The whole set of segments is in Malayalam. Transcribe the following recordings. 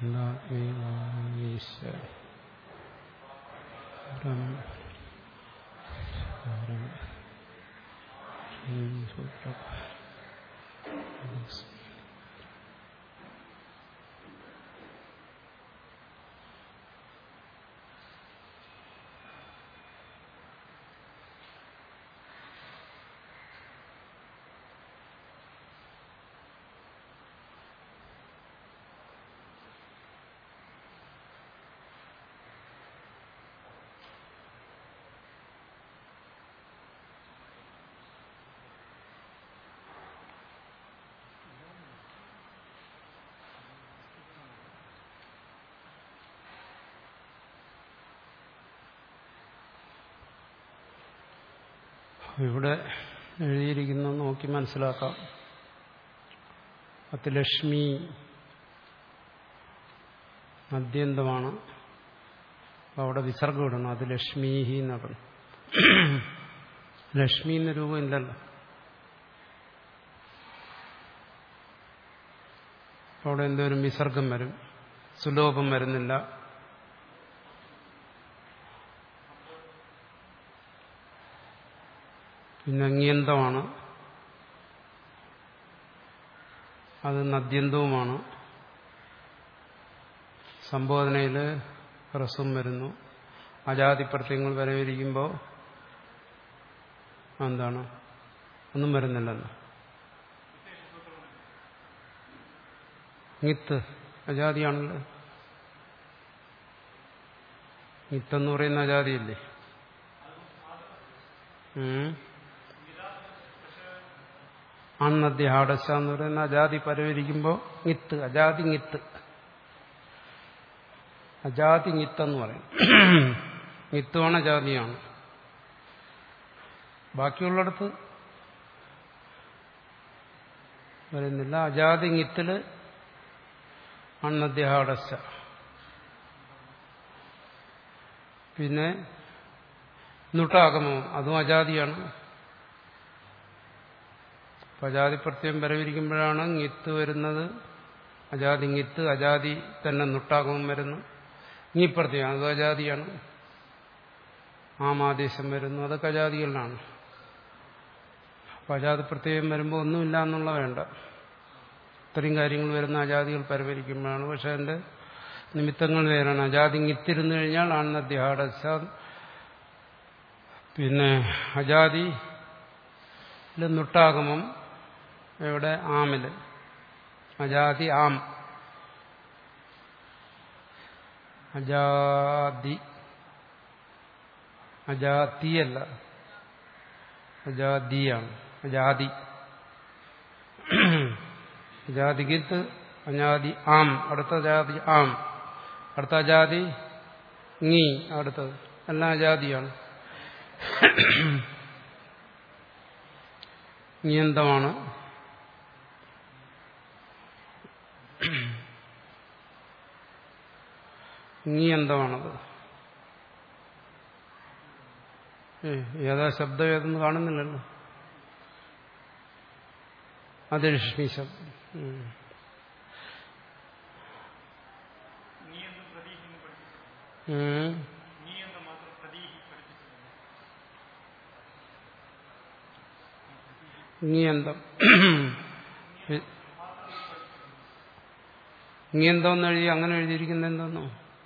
ഈശ്വര ഇവിടെ എഴുതിയിരിക്കുന്ന നോക്കി മനസ്സിലാക്കാം അത് ലക്ഷ്മി മദ്യന്തമാണ് അപ്പൊ അവിടെ വിസർഗം ഇടണം അത് ലക്ഷ്മീഹി നടണം ലക്ഷ്മി എന്ന രൂപം ഇല്ലല്ലോ അവിടെ എന്തോരും വിസർഗം വരും സുലോഭം വരുന്നില്ല പിന്നെ അങ്ങിയന്തമാണ് അത് നദ്യന്തവുമാണ് സംബോധനയിൽ ഹ്രസ്വം വരുന്നു അജാതി പ്രത്യയങ്ങൾ വരവിരിക്കുമ്പോൾ എന്താണ് ഒന്നും വരുന്നില്ലല്ലോ മിത്ത് അജാതിയാണല്ലോ മിത്തെന്ന് പറയുന്ന അജാതിയല്ലേ അന്നദ്യ ഹാടശ എന്ന് പറയുന്ന അജാതി പരവരിക്കുമ്പോൾ മിത്ത് അജാതി മിത്ത് അജാതി മിത്തെന്ന് പറയും മിത്തുമാണ് അജാതിയാണ് ബാക്കിയുള്ളിടത്ത് വരുന്നില്ല അജാതി മിത്തില് അന്നദ്യഹാടശ പിന്നെ നുട്ടാഗമം അതും അജാതിയാണ് അജാതി പ്രത്യം വരവിരിക്കുമ്പോഴാണ്ങ്ങിത്ത് വരുന്നത് അജാതിങ്ങിത്ത് അജാതി തന്നെ നുട്ടാഗമം വരുന്നു ഇങ്ങിപ്രത്യം അത് അജാതിയാണ് ആമാദേശം വരുന്നു അതൊക്കെ അജാതികളിലാണ് അപ്പം അജാതി പ്രത്യേകം വരുമ്പോൾ ഒന്നുമില്ല എന്നുള്ള വേണ്ട ഇത്രയും കാര്യങ്ങൾ വരുന്ന അജാതികൾ പരവരിക്കുമ്പോഴാണ് പക്ഷെ അതിന്റെ നിമിത്തങ്ങൾ വേറാണ് അജാതി ഇത്തിരുന്നു കഴിഞ്ഞാൽ ആണെന്നധ്യാടസ പിന്നെ അജാതി നുട്ടാഗമം ഇവിടെ ആമില് അജാതി ആം അജാതി അജാതിയല്ല അജാതിയാണ് അജാതി അജാതികിത്ത് അജാതി ആം അടുത്ത ജാതി ആം അടുത്ത ജാതി ngി അടുത്തത് എല്ലാം അജാതിയാണ് നിയന്തമാണ് നിയന്തമാണത് ഏതാ ശബ്ദം ഏതെന്ന് കാണുന്നില്ലല്ലോ അത് ലക്ഷ്മി ശബ്ദം ഇങ്ങിയന്തം ഇങ്ങിയന്തം എന്ന് എഴുതി അങ്ങനെ എഴുതിയിരിക്കുന്നത് എന്തോന്നോ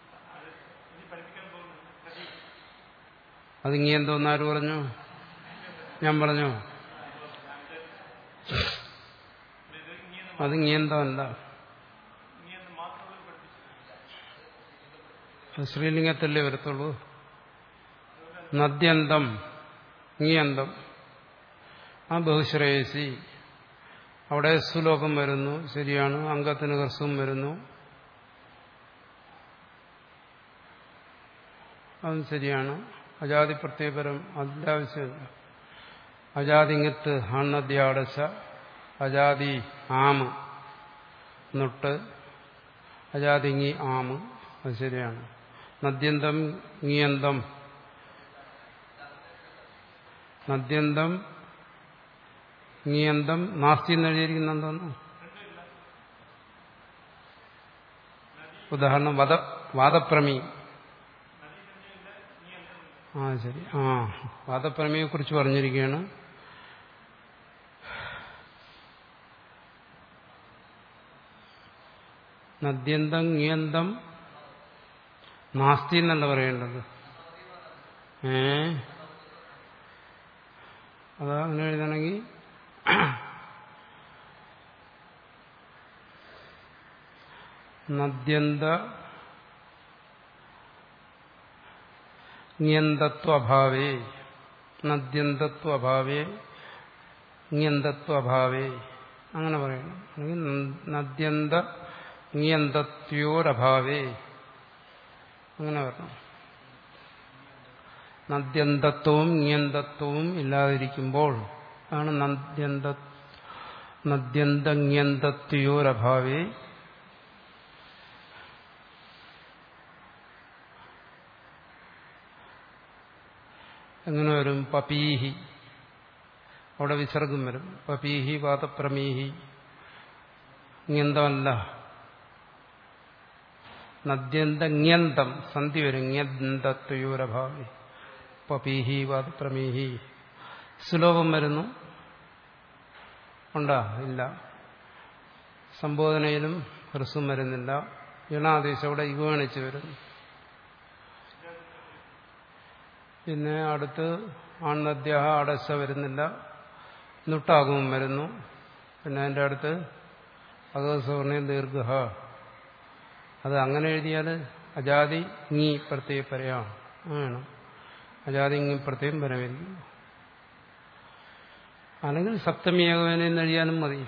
അത് ഇങ്ങിയന്തോന്ന് ആര് പറഞ്ഞു ഞാൻ പറഞ്ഞു അത് ഇങ്ങിയന്തം എന്താ ശ്രീലിംഗത്തല്ലേ വരത്തുള്ളൂ നദ്യന്തം ഇങ്ങിയന്തം ആ ബഹുശ്രേയസി അവിടെ സുലോകം വരുന്നു ശരിയാണ് അംഗത്തിന് ഹ്രസ്വം വരുന്നു അതും ശരിയാണ് അജാതി പ്രത്യേകപരം അതിൻ്റെ ആവശ്യമില്ല അജാതിങ്ങത്ത് അണ്ണദ്യാടശ അജാതി ആമ് നൊട്ട് അജാതിങ്ങി ആമ് അത് ശരിയാണ് നദ്യന്തം ഇങ്ങിയന്തം നദ്യന്തം നിയന്തം നാസ്തി എന്ന് എഴുതിയിരിക്കുന്ന എന്തോന്നു ഉദാഹരണം വധ വാദപ്രമി ആ ശരി ആ വാദപ്രമയെ കുറിച്ച് പറഞ്ഞിരിക്കുകയാണ് നദ്യന്തം ങ്ങിയന്തം നാസ്തി എന്നല്ല പറയേണ്ടത് ഏ അതാ അങ്ങനെ എഴുതണമെങ്കിൽ നദ്യന്ത ങ്ങിയന്തത്വഭാവേ നദ്യന്തത്വഭാവേ ങ്ങിയന്തത്വഭാവേ അങ്ങനെ പറയണം അല്ലെങ്കിൽ നദ്യന്ത ങ്ങിയന്തത്യോരഭാവേ അങ്ങനെ പറയണം നദ്യന്തത്വവും ങ്ങിയന്തത്വവും ഇല്ലാതിരിക്കുമ്പോൾ ആണ് നദ്യന്ത നദ്യന്തജ്ഞന്തത്വയോരഭാവേ എങ്ങനെ വരും പപീഹി അവിടെ വിസർഗം വരും പപീഹി വാതപ്രമീഹി ഇങ്ങന്തമല്ല നദ്യന്ത ജ്ഞന്തം സന്ധി വരും ജ്ഞന്തത്വയോരഭാവി പപീഹി വാതപ്രമീഹി സുലോഭം വരുന്നു ഉണ്ടോ ഇല്ല സംബോധനയിലും ഹ്രസ്വം വരുന്നില്ല ഇണാദേശം അവിടെ ഇഗോണിച്ച് വരുന്നു പിന്നെ അടുത്ത് ആൺനദ്യ അടശ വരുന്നില്ല നുട്ടാകും വരുന്നു പിന്നെ അതിൻ്റെ അടുത്ത് അകസവർണയും ദീർഘ അത് അങ്ങനെ എഴുതിയാൽ അജാതി നീ പ്രത്യേക പറയാം വേണം അജാതി നീ പ്രത്യേകം വരവില്ല അല്ലെങ്കിൽ സപ്തമി ഏകവേനെന്ന് എഴുതിയാലും മതി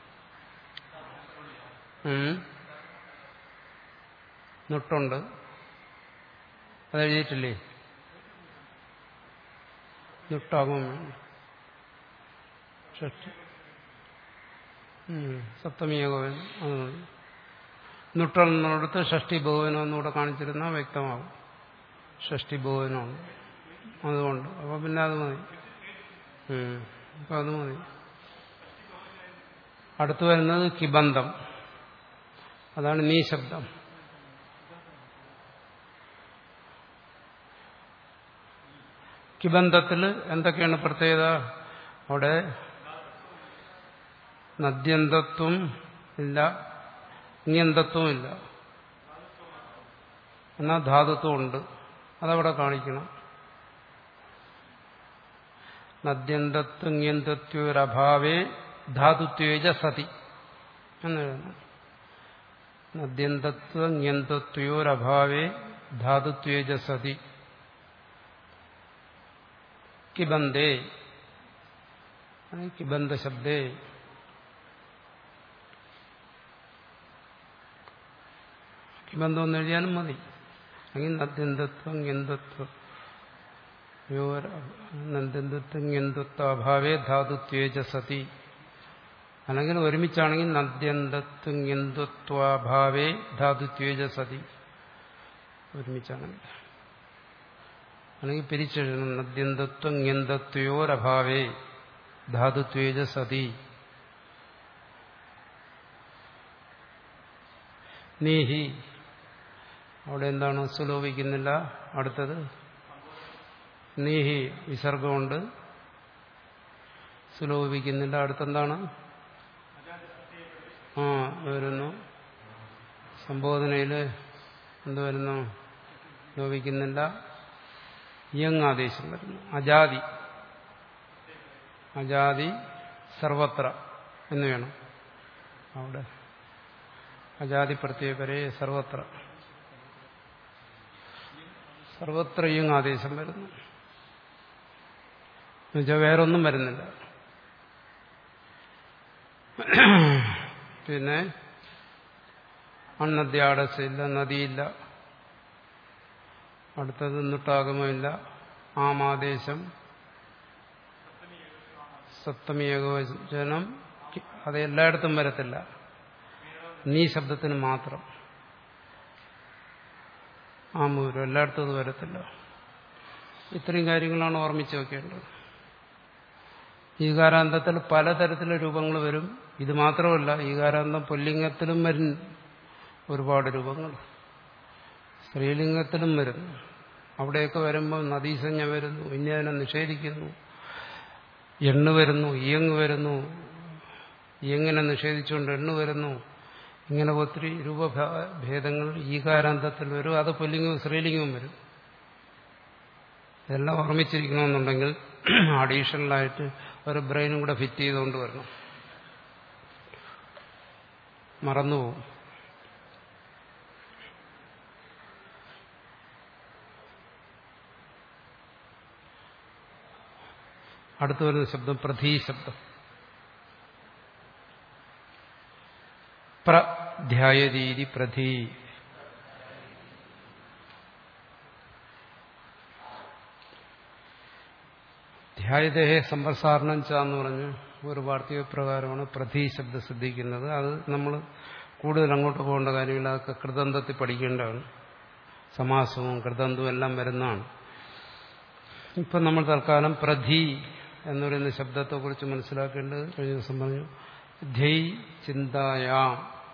നുട്ടുണ്ട് അതെഴുതിയിട്ടില്ലേ നുട്ടാകും ഷഷ്ടി സപ്തമി ഏകോപൻ അത് മതി നുട്ടെന്നിടത്ത് ഷഷ്ടി ബഹുവനം എന്നൂടെ കാണിച്ചിരുന്നാൽ വ്യക്തമാകും ഷഷ്ടി ബഹുവനമാണ് അതുകൊണ്ട് അപ്പോൾ പിന്നെ അത് മതി അപ്പം അത് മതി അടുത്തു വരുന്നത് കിബന്ധം അതാണ് നീ ശബ്ദം കിബന്ധത്തിൽ എന്തൊക്കെയാണ് പ്രത്യേകത അവിടെ നദ്യന്തത്വം ഇല്ല ഇങ്ങന്തത്വം ഇല്ല എന്നാൽ ധാതുത്വം ഉണ്ട് അതവിടെ കാണിക്കണം നദ്യന്തത്വ ഇങ്ങന്തത്വരഭാവേ ധാതുത്വേജ സതി എന്നെഴുതണം നദ്യന്തത്വ ഇങ്ങന്തത്വയോരഭാവേ ധാതുത്വേജ സതി കിബന്ധേ കിബന്ധ ശബ്ദേ കിബന്ധം എന്ന് എഴുതിയാലും മതി അല്ലെങ്കിൽ നദ്യന്തത്വം ഗന്ധത്വം നദ്യന്തത്വം ഗന്ധത്വ അഭാവേ ധാതുത്വേജ സതി അല്ലെങ്കിൽ ഒരുമിച്ചാണെങ്കിൽ നദ്യന്തത്വം ഗന്ധത്വാഭാവേ ധാതുത്വേജ സതി ഒരുമിച്ചാണെങ്കിൽ അല്ലെങ്കിൽ പിരിച്ചെഴുതണം നദ്യന്തത്വം ഗന്ധത്വയോരഭാവേ ധാതുത്വേജ സതി നീഹി അവിടെ എന്താണ് സുലോഭിക്കുന്നില്ല അടുത്തത് നീഹി വിസർഗമുണ്ട് സുലോഭിക്കുന്നില്ല അടുത്തെന്താണ് ആ വരുന്നു സംബോധനയിൽ എന്ത് വരുന്നു ലോപിക്കുന്നില്ല യങ് ആദേശം വരുന്നു അജാതി അജാതി സർവത്ര എന്ന് വേണം അവിടെ അജാതി പ്രത്യേകരെ സർവത്ര സർവത്ര യങ് ആദേശം വരുന്നു എന്നുവെച്ചാൽ വേറൊന്നും വരുന്നില്ല പിന്നെ അണ്ണദ്യാടസില്ല നദിയില്ല അടുത്തത് നിട്ടാഗമമില്ല ആമാദേശം സപ്തമി ഏകവചനം അത് എല്ലായിടത്തും വരത്തില്ല നീ ശബ്ദത്തിന് മാത്രം ആമൂരം എല്ലായിടത്തും അത് വരത്തില്ല ഇത്രയും കാര്യങ്ങളാണ് ഓർമ്മിച്ച് വെക്കേണ്ടത് ഈകാരാന്തത്തിൽ പലതരത്തിലുള്ള രൂപങ്ങൾ വരും ഇത് മാത്രമല്ല ഈകാരാന്തം പുല്ലിംഗത്തിലും വരും ഒരുപാട് രൂപങ്ങൾ സ്ത്രീലിംഗത്തിലും വരുന്നു അവിടെയൊക്കെ വരുമ്പോൾ നദീസഞ്ജ വരുന്നു ഇനി അതിനെ നിഷേധിക്കുന്നു എണ്ണു വരുന്നു ഇയങ്ങ് വരുന്നു ഇയങ്ങിനെ നിഷേധിച്ചുകൊണ്ട് എണ്ണു വരുന്നു ഇങ്ങനെ ഒത്തിരി രൂപഭേദങ്ങൾ ഈ കാരാന്തത്തിൽ വരും അത് പുല്ലിംഗവും സ്ത്രീലിംഗവും വരും ഇതെല്ലാം ഓർമ്മിച്ചിരിക്കണമെന്നുണ്ടെങ്കിൽ അഡീഷണലായിട്ട് ഒരു ബ്രെയിനും കൂടെ ഫിറ്റ് ചെയ്തുകൊണ്ട് വരണം മറന്നുപോകും അടുത്തു വരുന്ന ശബ്ദം പ്രധീ ശബ്ദം പ്രധ്യായതീതി പ്രധീ ധ്യായതയെ സമ്പ്രസാരണം ചാന്ന് പറഞ്ഞ് ഒരു വാർത്തക പ്രകാരമാണ് പ്രധീ ശബ്ദം ശ്രദ്ധിക്കുന്നത് അത് നമ്മൾ കൂടുതൽ അങ്ങോട്ട് പോകേണ്ട കാര്യമില്ല അതൊക്കെ കൃതന്തത്തിൽ പഠിക്കേണ്ടതാണ് സമാസവും കൃതന്തവും എല്ലാം വരുന്നതാണ് ഇപ്പം നമ്മൾ തൽക്കാലം പ്രധി എന്ന് പറയുന്ന ശബ്ദത്തെക്കുറിച്ച് മനസ്സിലാക്കേണ്ടത് കഴിഞ്ഞ ദിവസം പറഞ്ഞു ധ്യൈ ചിന്തായാം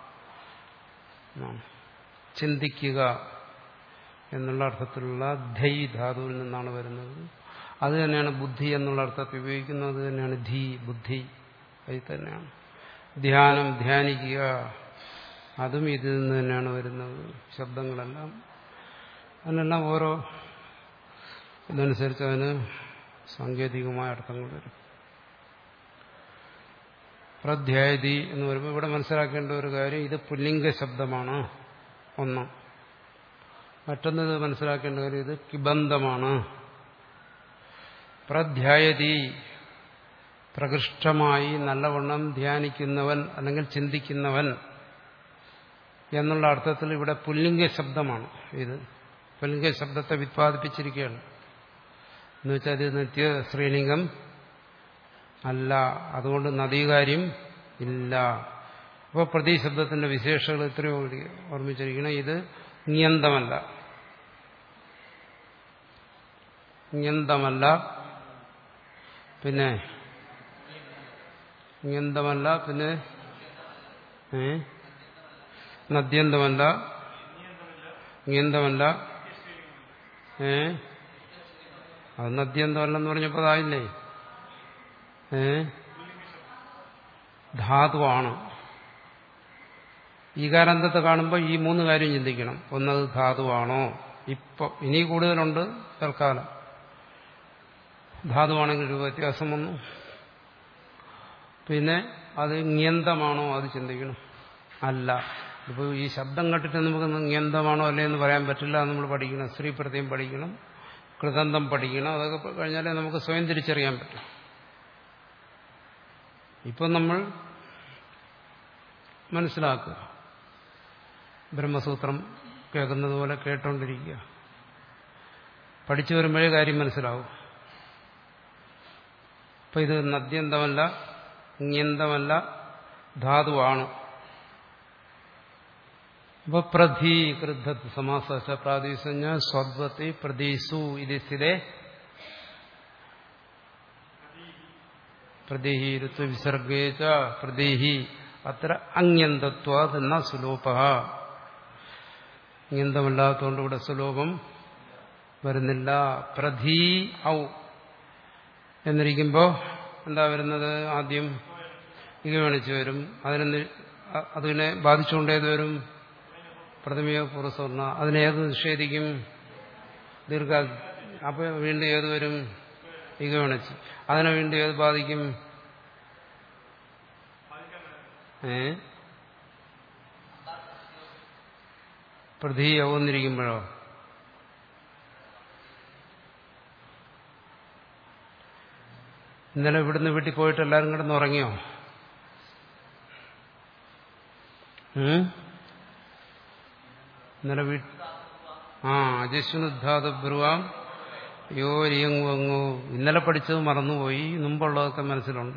ചിന്തിക്കുക എന്നുള്ള അർത്ഥത്തിലുള്ള ധൈ ധാതുവിൽ നിന്നാണ് വരുന്നത് അത് തന്നെയാണ് ബുദ്ധി എന്നുള്ള അർത്ഥത്തിൽ ഉപയോഗിക്കുന്നത് അത് തന്നെയാണ് ധീ ബുദ്ധി അത് തന്നെയാണ് ധ്യാനം ധ്യാനിക്കുക അതും ഇതിൽ നിന്ന് തന്നെയാണ് വരുന്നത് ശബ്ദങ്ങളെല്ലാം അതിനെല്ലാം ഓരോ ഇതനുസരിച്ച് അതിന് സാങ്കേതികമായ അർത്ഥങ്ങൾ വരും പ്രധ്യായതി എന്ന് പറയുമ്പോൾ ഇവിടെ മനസ്സിലാക്കേണ്ട ഒരു കാര്യം ഇത് പുല്ലിംഗ ശബ്ദമാണ് ഒന്ന് മറ്റൊന്ന് ഇത് മനസ്സിലാക്കേണ്ട കാര്യം ഇത് കിബന്ധമാണ് പ്രധ്യായതി പ്രകൃഷ്ടമായി നല്ലവണ്ണം ധ്യാനിക്കുന്നവൻ അല്ലെങ്കിൽ ചിന്തിക്കുന്നവൻ എന്നുള്ള അർത്ഥത്തിൽ ഇവിടെ പുല്ലിംഗ ശബ്ദമാണ് ഇത് പുല്ലിംഗ ശബ്ദത്തെ വിത്പാദിപ്പിച്ചിരിക്കുകയാണ് എന്നുവെച്ചാൽ ഇത് നിത്യ ശ്രീലിംഗം അല്ല അതുകൊണ്ട് നദീകാര്യം ഇല്ല അപ്പോൾ പ്രതീശബ്ദത്തിന്റെ വിശേഷങ്ങൾ ഇത്രയോ ഓർമ്മിച്ചിരിക്കണം ഇത് നിയന്തമല്ല നിയന്തമല്ല പിന്നെ നിയന്തമല്ല പിന്നെ ഏ നദ്യന്തമല്ല നിയന്തമല്ല ഏ അത് നദ്യന്തമല്ലെന്ന് പറഞ്ഞപ്പോൾ അതായില്ലേ ഏ ധാതുവാണ് ഈ കാരാന്തത്തെ കാണുമ്പോൾ ഈ മൂന്ന് കാര്യം ചിന്തിക്കണം ഒന്നത് ധാതുവാണോ ഇപ്പൊ ഇനി കൂടുതലുണ്ട് തൽക്കാലം ധാതുവാണെങ്കിൽ ഒരു വ്യത്യാസം വന്നു പിന്നെ അത് ന്യന്തമാണോ അത് ചിന്തിക്കണം അല്ല ഇപ്പോൾ ഈ ശബ്ദം കേട്ടിട്ട് നമുക്ക് ന്യന്തമാണോ അല്ലേ എന്ന് പറയാൻ പറ്റില്ല നമ്മൾ പഠിക്കണം സ്ത്രീ പ്രത്യം പഠിക്കണം കൃതന്തം പഠിക്കണം അതൊക്കെ കഴിഞ്ഞാലേ നമുക്ക് സ്വയം തിരിച്ചറിയാൻ പറ്റും ഇപ്പം നമ്മൾ മനസ്സിലാക്കുക ബ്രഹ്മസൂത്രം കേൾക്കുന്നത് പോലെ കേട്ടോണ്ടിരിക്കുക പഠിച്ചു വരുമ്പോഴേ കാര്യം മനസ്സിലാവും അപ്പൊ ഇത് നദ്യന്തമല്ല ന്യന്തമല്ല ധാതുവാണ് അപ്പൊ പ്രധി കൃദ്ധ സമാസ പ്രാദേശിക സ്വദ്വത്തി പ്രതീസു ഇത് സ്ഥിരേ പ്രദേഹി ഋത്വ വിസർഗേച്ച പ്രദേഹി അത്ര അന്യന്തത്വാത് എന്ന സുലോപ അന്യന്തമല്ലാത്തതുകൊണ്ട് ഇവിടെ സുലോപം വരുന്നില്ല പ്രധീ ഔ എന്നിരിക്കുമ്പോൾ എന്താ വരുന്നത് ആദ്യം ഇകമണിച്ച് വരും അതിനെ അതിനെ ബാധിച്ചുകൊണ്ടേത് വരും പ്രഥമയോ പുറസ്വർണ്ണ അതിനേത് നിഷേധിക്കും ദീർഘ അപ്പോൾ വീണ്ടും ഏത് വരും ഇകമണിച്ച് അതിനെ വീണ്ടും ഏത് ബാധിക്കും ഏ പ്രതീയാവുന്നിരിക്കുമ്പോഴോ ഇന്നലെ ഇവിടുന്ന് വീട്ടിൽ പോയിട്ട് എല്ലാവരും കിടന്ന് ഉറങ്ങിയോ ഇന്നലെ വീട്ട് ആ അജസ്വനുദ്ധാത ബ്രുവാം യോ റിയങ്ങുവങ്ങോ ഇന്നലെ പഠിച്ചത് മറന്നുപോയി മുമ്പുള്ളതൊക്കെ മനസ്സിലുണ്ട്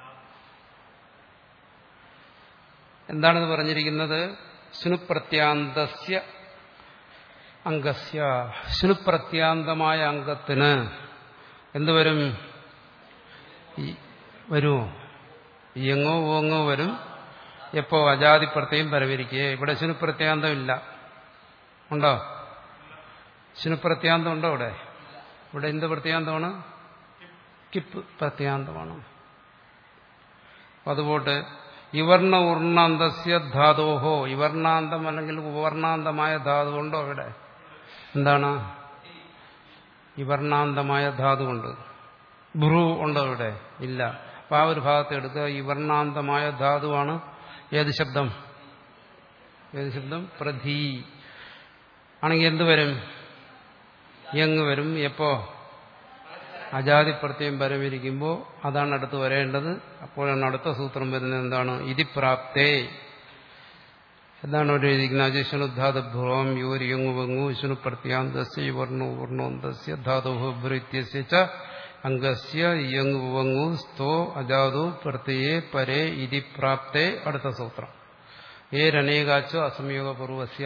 എന്താണെന്ന് പറഞ്ഞിരിക്കുന്നത് ശുനുപ്രത്യാന്തസ്യ അംഗസ്യ ശുനുപ്രത്യാന്തമായ അംഗത്തിന് എന്തുവരും വരുമോ യങ്ങോ ഓങ്ങോ വരും എപ്പോ അജാതി പ്രത്യയം പരവരിക്കുക ഇവിടെ ശുനുപ്രത്യാന്തം ഇല്ല ഉണ്ടോ ശുനുപ്രത്യാന്തം ഉണ്ടോ ഇവിടെ ഇവിടെ എന്ത് പ്രത്യാന്തമാണ് കിപ്പ് പ്രത്യാന്തമാണ് അതുപോട്ട് ഇവർണ ഉർണാന്തസ്യ ധാതോഹോ ഇവർണാന്തം അല്ലെങ്കിൽ ഉവർണാന്തമായ ധാതു ഉണ്ടോ ഇവിടെ എന്താണ് ഇവർണാന്തമായ ധാതു ഉണ്ട് ഭ്രു ഉണ്ടോ ഇവിടെ ഇല്ല അപ്പൊ ആ ഒരു ഭാഗത്ത് എടുക്കുക ഈ വർണ്ണാന്തമായ ധാതുവാണ് ഏത് ശബ്ദം ഏത് ശബ്ദം പ്രധി ആണെങ്കിൽ എന്ത് വരും യങ് വരും എപ്പോ അജാതി പ്രത്യം പരമിരിക്കുമ്പോൾ അതാണ് അടുത്ത് വരേണ്ടത് അപ്പോഴാണ് അടുത്ത സൂത്രം വരുന്നത് എന്താണ് ഇതി പ്രാപ്തേ എന്താണ് അവിടെ എഴുതിക്കുന്നത് അജസ്വനുദ്ധാതഭ്രുവം യൂരി യങ്ങു വങ്ങു വിഷ്ണു പ്രത്യാന്തസ്യ വർണ്ണു വർണ്ണോന്തസ്യ ധാതു ഭൃത്യസ്യ അംഗസ്യ യങ് വങ്ങു സ്തോ അജാതു പ്രത്യയെ പരേ ഇതി പ്രാപ്തേ അടുത്ത സൂത്രം ഏരനേകാച്ചു അസംയോഗപൂർവസ്യ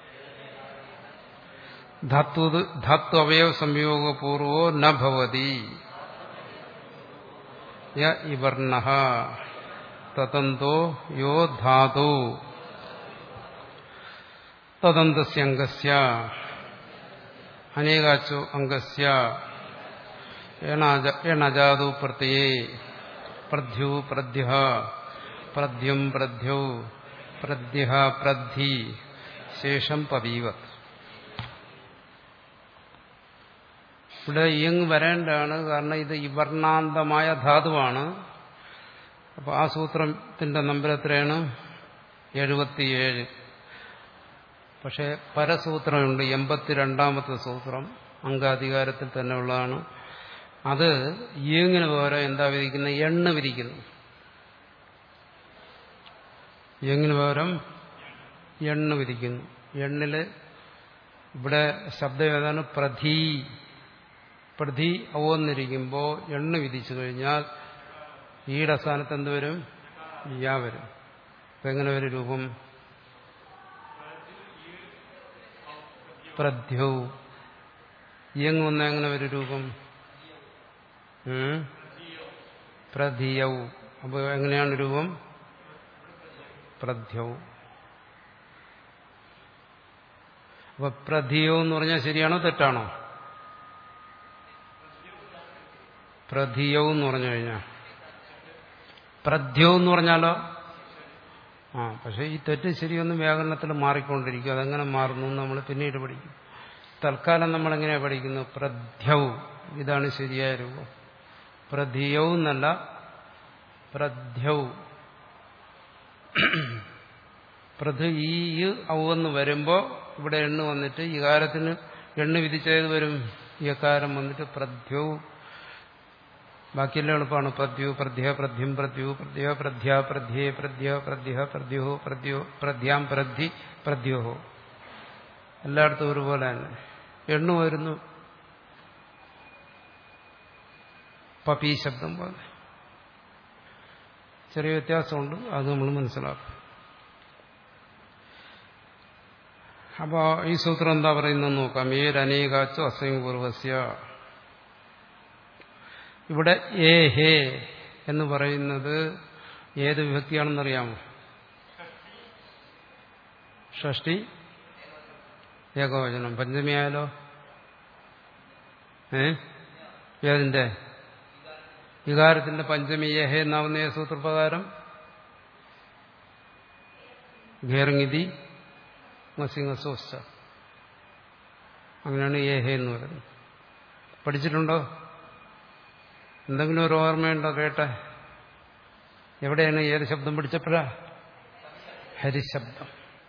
ധാത്തു ധാത്തു അവയവ സംയോഗപൂർവോ ന ഭവതി യ ഇവർണ തതന്തോ യോ ധാതു തദന്തസ്യ അംഗസ്യ അനേകാച്ചു അംഗസ്യ എണജാതു പ്രത്യേ പ്രധ്യു പ്രധ്യ പ്രധ്യം പ്രധ്യൗ പ്രധ്യ പ്രദ്ധി ശേഷം പവീവത് ഇവിടെ ഇയങ് വരേണ്ടതാണ് കാരണം ഇത് ഇവർണാന്തമായ ധാതുവാണ് അപ്പോൾ ആ സൂത്രത്തിന്റെ നമ്പർ എത്രയാണ് എഴുപത്തിയേഴ് പക്ഷെ പരസൂത്രമുണ്ട് എൺപത്തിരണ്ടാമത്തെ സൂത്രം അംഗാധികാരത്തിൽ തന്നെ ഉള്ളതാണ് അത് ഇയങ്ങിന് പകരം എന്താ വിധിക്കുന്നത് എണ്ണ വിധിക്കുന്നു ഇയങ്ങിന് പകരം എണ്ണ വിധിക്കുന്നു എണ്ണില് ഇവിടെ ശബ്ദം ഏതാണ് പ്രധി പ്രധി അവന്നിരിക്കുമ്പോൾ എണ്ണ വിധിച്ചു കഴിഞ്ഞാൽ ഈയുടെ സ്ഥാനത്ത് എന്ത് വരും യാ വരും അപ്പൊ എങ്ങനെ വരും രൂപം പ്രധ്യൗ ഇയങ് വന്ന എങ്ങനെ വരും രൂപം പ്രധിയൗ അപ്പൊ എങ്ങനെയാണ് രൂപം പ്രധ്യൗ അപ്പൊ പ്രധിയോ എന്ന് പറഞ്ഞാൽ ശരിയാണോ തെറ്റാണോ പ്രധിയൗ എന്ന് പറഞ്ഞു കഴിഞ്ഞാൽ പ്രധ്യൗ എന്ന് പറഞ്ഞാലോ ആ പക്ഷെ ഈ തെറ്റ് ശരിയൊന്നും വ്യാകരണത്തിൽ മാറിക്കൊണ്ടിരിക്കും അതെങ്ങനെ മാറുന്നു എന്ന് നമ്മൾ പിന്നീട് പഠിക്കും തൽക്കാലം നമ്മൾ എങ്ങനെയാ പഠിക്കുന്നത് പ്രധ്യൗ ഇതാണ് ശരിയായ രൂപം പ്രധിയൗ എന്നല്ല പ്രധ്യൗ പ്രധ ഈ ഔ എന്ന് വരുമ്പോ ഇവിടെ എണ്ണ് വന്നിട്ട് ഈ കാലത്തിന് എണ്ണ് വിധിച്ചത് വരും ഈ കാരം വന്നിട്ട് പ്രധ്യൗ ബാക്കിയെല്ലാം എളുപ്പമാണ് പ്രദ്യു പ്രധ്യ പ്രധ്യം പ്രദ്യു പ്രദ്യ പ്രധ്യ പ്രധ്യേ പ്രധ്യ പ്രധ്യ പ്രദ്യോഹോ പ്രദ്യോ പ്രധ്യാം പ്രദ്ധി പ്രദ്യോഹോ എല്ലായിടത്തും ഒരുപോലെ തന്നെ എണ്ണു വരുന്നു പപി ശബ്ദം പോലെ ചെറിയ വ്യത്യാസമുണ്ട് അത് നമ്മൾ മനസ്സിലാക്കും അപ്പോൾ ഈ സൂത്രം എന്താ പറയുന്നത് നോക്കാം ഏരനേകാച്ചു അസംപൂർവസ്യ ഇവിടെ ഏ ഹേ എന്ന് പറയുന്നത് ഏത് വിഭക്തിയാണെന്നറിയാമോ ഷഷ്ടി ഏകവചനം പഞ്ചമിയായാലോ ഏ ഏതിന്റെ വികാരത്തിന്റെ പഞ്ചമി ഏഹ എന്നാവുന്ന ഏ സൂത്രപ്രകാരം ഘേറങ്ങിതി മസിംഗസോസ്റ്റ അങ്ങനെയാണ് ഏഹ എന്ന് പറയുന്നത് പഠിച്ചിട്ടുണ്ടോ എന്തെങ്കിലും ഒരു ഓർമ്മയുണ്ടോ കേട്ടെ എവിടെയാണ് ഏത് ശബ്ദം പിടിച്ചപ്പോഴാ ഹരിശബ്ദം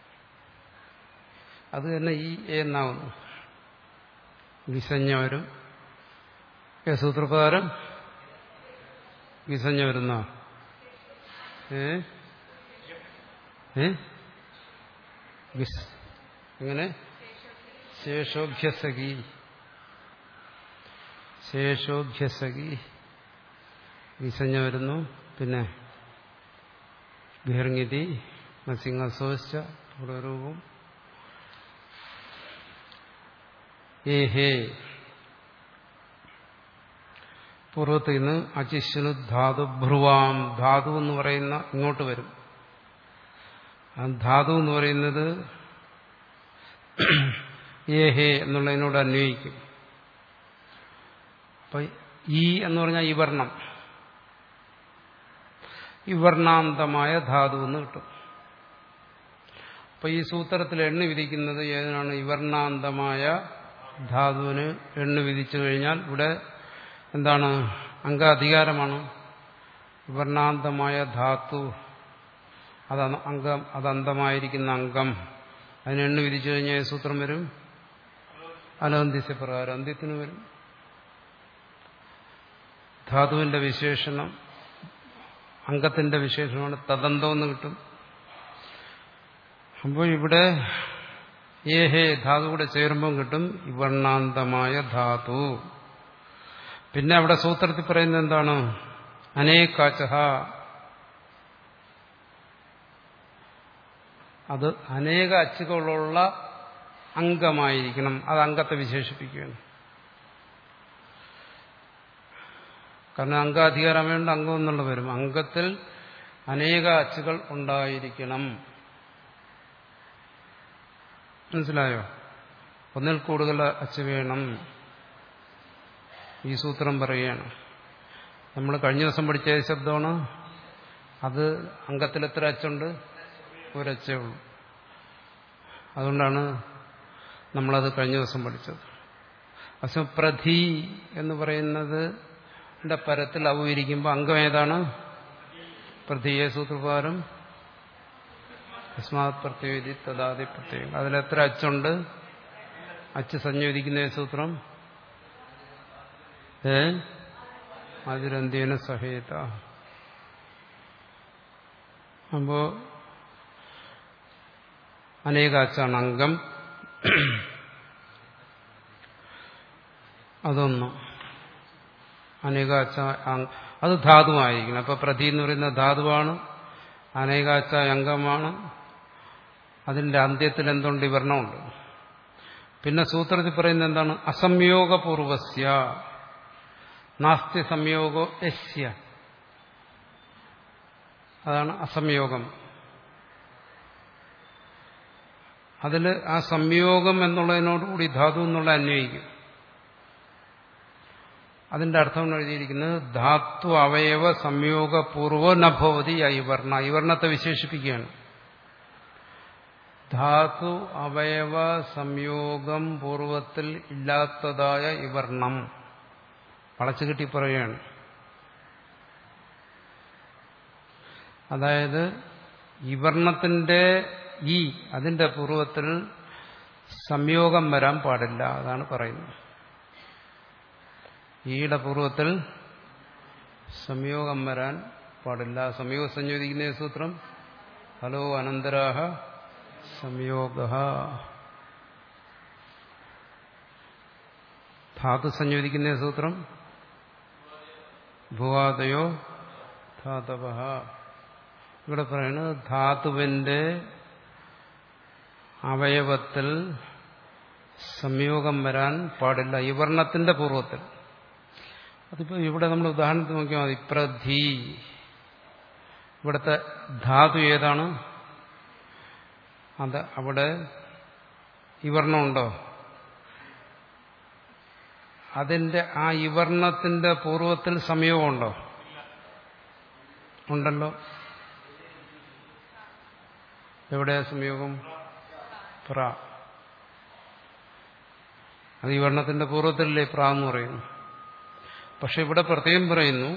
അത് തന്നെ ഈ എന്നാവുന്നു വിസഞ്ഞ വരും സൂത്രപ്രകാരം വിസഞ്ഞ വരുന്ന ഏ ഏ വിസ് എങ്ങനെ ശേഷോഭ്യസകി ശേഷോഭ്യസകി വിസഞ്ഞ വരുന്നു പിന്നെ ബഹിർങ്ങിതി മസിംഗസോശ്ച രൂപം ഏഹേ പൂർവത്തിൽ നിന്ന് അചിഷ്ണു ധാതു ഭ്രുവാം ധാതു എന്ന് പറയുന്ന ഇങ്ങോട്ട് വരും ആ ധാതു എന്ന് പറയുന്നത് ഏ ഹേ എന്നുള്ളതിനോട് അന്വയിക്കും അപ്പൊ ഈ എന്ന് പറഞ്ഞാൽ ഈ വർണ്ണം ഈ വർണ്ണാന്തമായ ധാതു എന്ന് കിട്ടും അപ്പൊ ഈ സൂത്രത്തിൽ എണ്ണ വിധിക്കുന്നത് ഏതിനാണ് ഇവർണാന്തമായ ധാതുവിന് എണ്ണ വിധിച്ചു കഴിഞ്ഞാൽ ഇവിടെ എന്താണ് അംഗ അധികാരമാണ് വിവർണാന്തമായ ധാതു അത് അംഗം അത് അന്തമായിരിക്കുന്ന അംഗം അതിന് എണ്ണ വിധിച്ചു കഴിഞ്ഞാൽ ഏത് സൂത്രം വരും അനന്തിസ്യ പ്രകാരം അന്ത്യത്തിന് വരും ധാതുവിന്റെ വിശേഷണം അംഗത്തിന്റെ വിശേഷണമാണ് തദന്തം എന്ന് കിട്ടും അപ്പോൾ ഇവിടെ ഏഹേ ധാതു കൂടെ ചേരുമ്പം കിട്ടും ഇവർണാന്തമായ ധാതു പിന്നെ അവിടെ സൂത്രത്തിൽ പറയുന്നത് എന്താണ് അനേകാച്ചഹ അത് അനേക അച്ചുകളുള്ള അംഗമായിരിക്കണം അത് അംഗത്തെ വിശേഷിപ്പിക്കുകയാണ് കാരണം അംഗാധികാരം വേണ്ട അംഗം എന്നുള്ള വരും അംഗത്തിൽ അനേക അച്ചുകൾ ഉണ്ടായിരിക്കണം മനസ്സിലായോ ഒന്നിൽ കൂടുതൽ അച്ച് വേണം ഈ സൂത്രം പറയുകയാണ് നമ്മൾ കഴിഞ്ഞ ദിവസം പഠിച്ച ശബ്ദമാണ് അത് അംഗത്തിൽ എത്ര അച്ചുണ്ട് ഒരച്ചേ ഉള്ളൂ അതുകൊണ്ടാണ് നമ്മളത് കഴിഞ്ഞ ദിവസം പഠിച്ചത് അസം പ്രധി എന്ന് പറയുന്നത് പരത്തിൽ അവയിരിക്കുമ്പോൾ അംഗം ഏതാണ് പ്രധിയെ സൂത്രപ്രകാരം അസ്മാത് പ്രത്യേകി തഥാതി പ്രത്യേകം അതിലെത്ര അച്ചുണ്ട് അച്ച് സംയോജിക്കുന്ന സൂത്രം ഏ അതിരന്ത്യേന സഹേത അപ്പോ അനേക അച്ചാണ് അംഗം അതൊന്ന് അനേകാച്ച അത് ധാതുവായിരിക്കണം അപ്പൊ പ്രതി എന്ന് പറയുന്ന ധാതുവാണ് അനേകാച്ച അംഗമാണ് അതിന്റെ അന്ത്യത്തിൽ എന്തുണ്ട് വിവരണമുണ്ട് പിന്നെ സൂത്രത്തിൽ പറയുന്നത് എന്താണ് അസംയോഗപൂർവസ്യ നാസ്തി സംയോഗോ യസ്യ അതാണ് അസംയോഗം അതിൽ ആ സംയോഗം എന്നുള്ളതിനോടുകൂടി ധാതു എന്നുള്ള അന്വയിക്കും അതിന്റെ അർത്ഥം എഴുതിയിരിക്കുന്നത് ധാത്തു അവയവ സംയോഗപൂർവ്വ നഭവതി ഐവർണ ഐവർണത്തെ വിശേഷിപ്പിക്കുകയാണ് ധാതു അവയവ സംയോഗം പൂർവത്തിൽ ഇല്ലാത്തതായ ഇവർണം വളച്ചു കിട്ടി പറയുകയാണ് അതായത് ഇവർണത്തിന്റെ ഈ അതിന്റെ പൂർവത്തിൽ സംയോഗം വരാൻ പാടില്ല അതാണ് പറയുന്നത് ഈയുടെ പൂർവത്തിൽ സംയോഗം വരാൻ പാടില്ല സംയോഗം സംയോജിക്കുന്ന സൂത്രം ഹലോ അനന്തരാഹ സംയോഗ ധാതു സംയോജിക്കുന്ന സൂത്രം ഭുവാദയോ ധാതവ ഇവിടെ പറയുന്നത് ധാതുവിന്റെ അവയവത്തിൽ സംയോഗം വരാൻ പാടില്ല ഈ വർണ്ണത്തിന്റെ പൂർവ്വത്തിൽ അതിപ്പോ ഇവിടെ നമ്മൾ ഉദാഹരണത്തിന് നോക്കിയാൽ മതി പ്രധി ഇവിടുത്തെ ധാതു ഏതാണ് അത് അവിടെ ഇവർണമുണ്ടോ അതിന്റെ ആ ഇവർണത്തിന്റെ പൂർവ്വത്തിൽ സംയോഗമുണ്ടോ ഉണ്ടല്ലോ എവിടെയാ സംയോഗം പ്ര അത് ഈ വർണ്ണത്തിന്റെ പൂർവ്വത്തിലല്ലേ പ്ര എന്ന് പറയുന്നു പക്ഷെ ഇവിടെ പ്രത്യേകം പറയുന്നു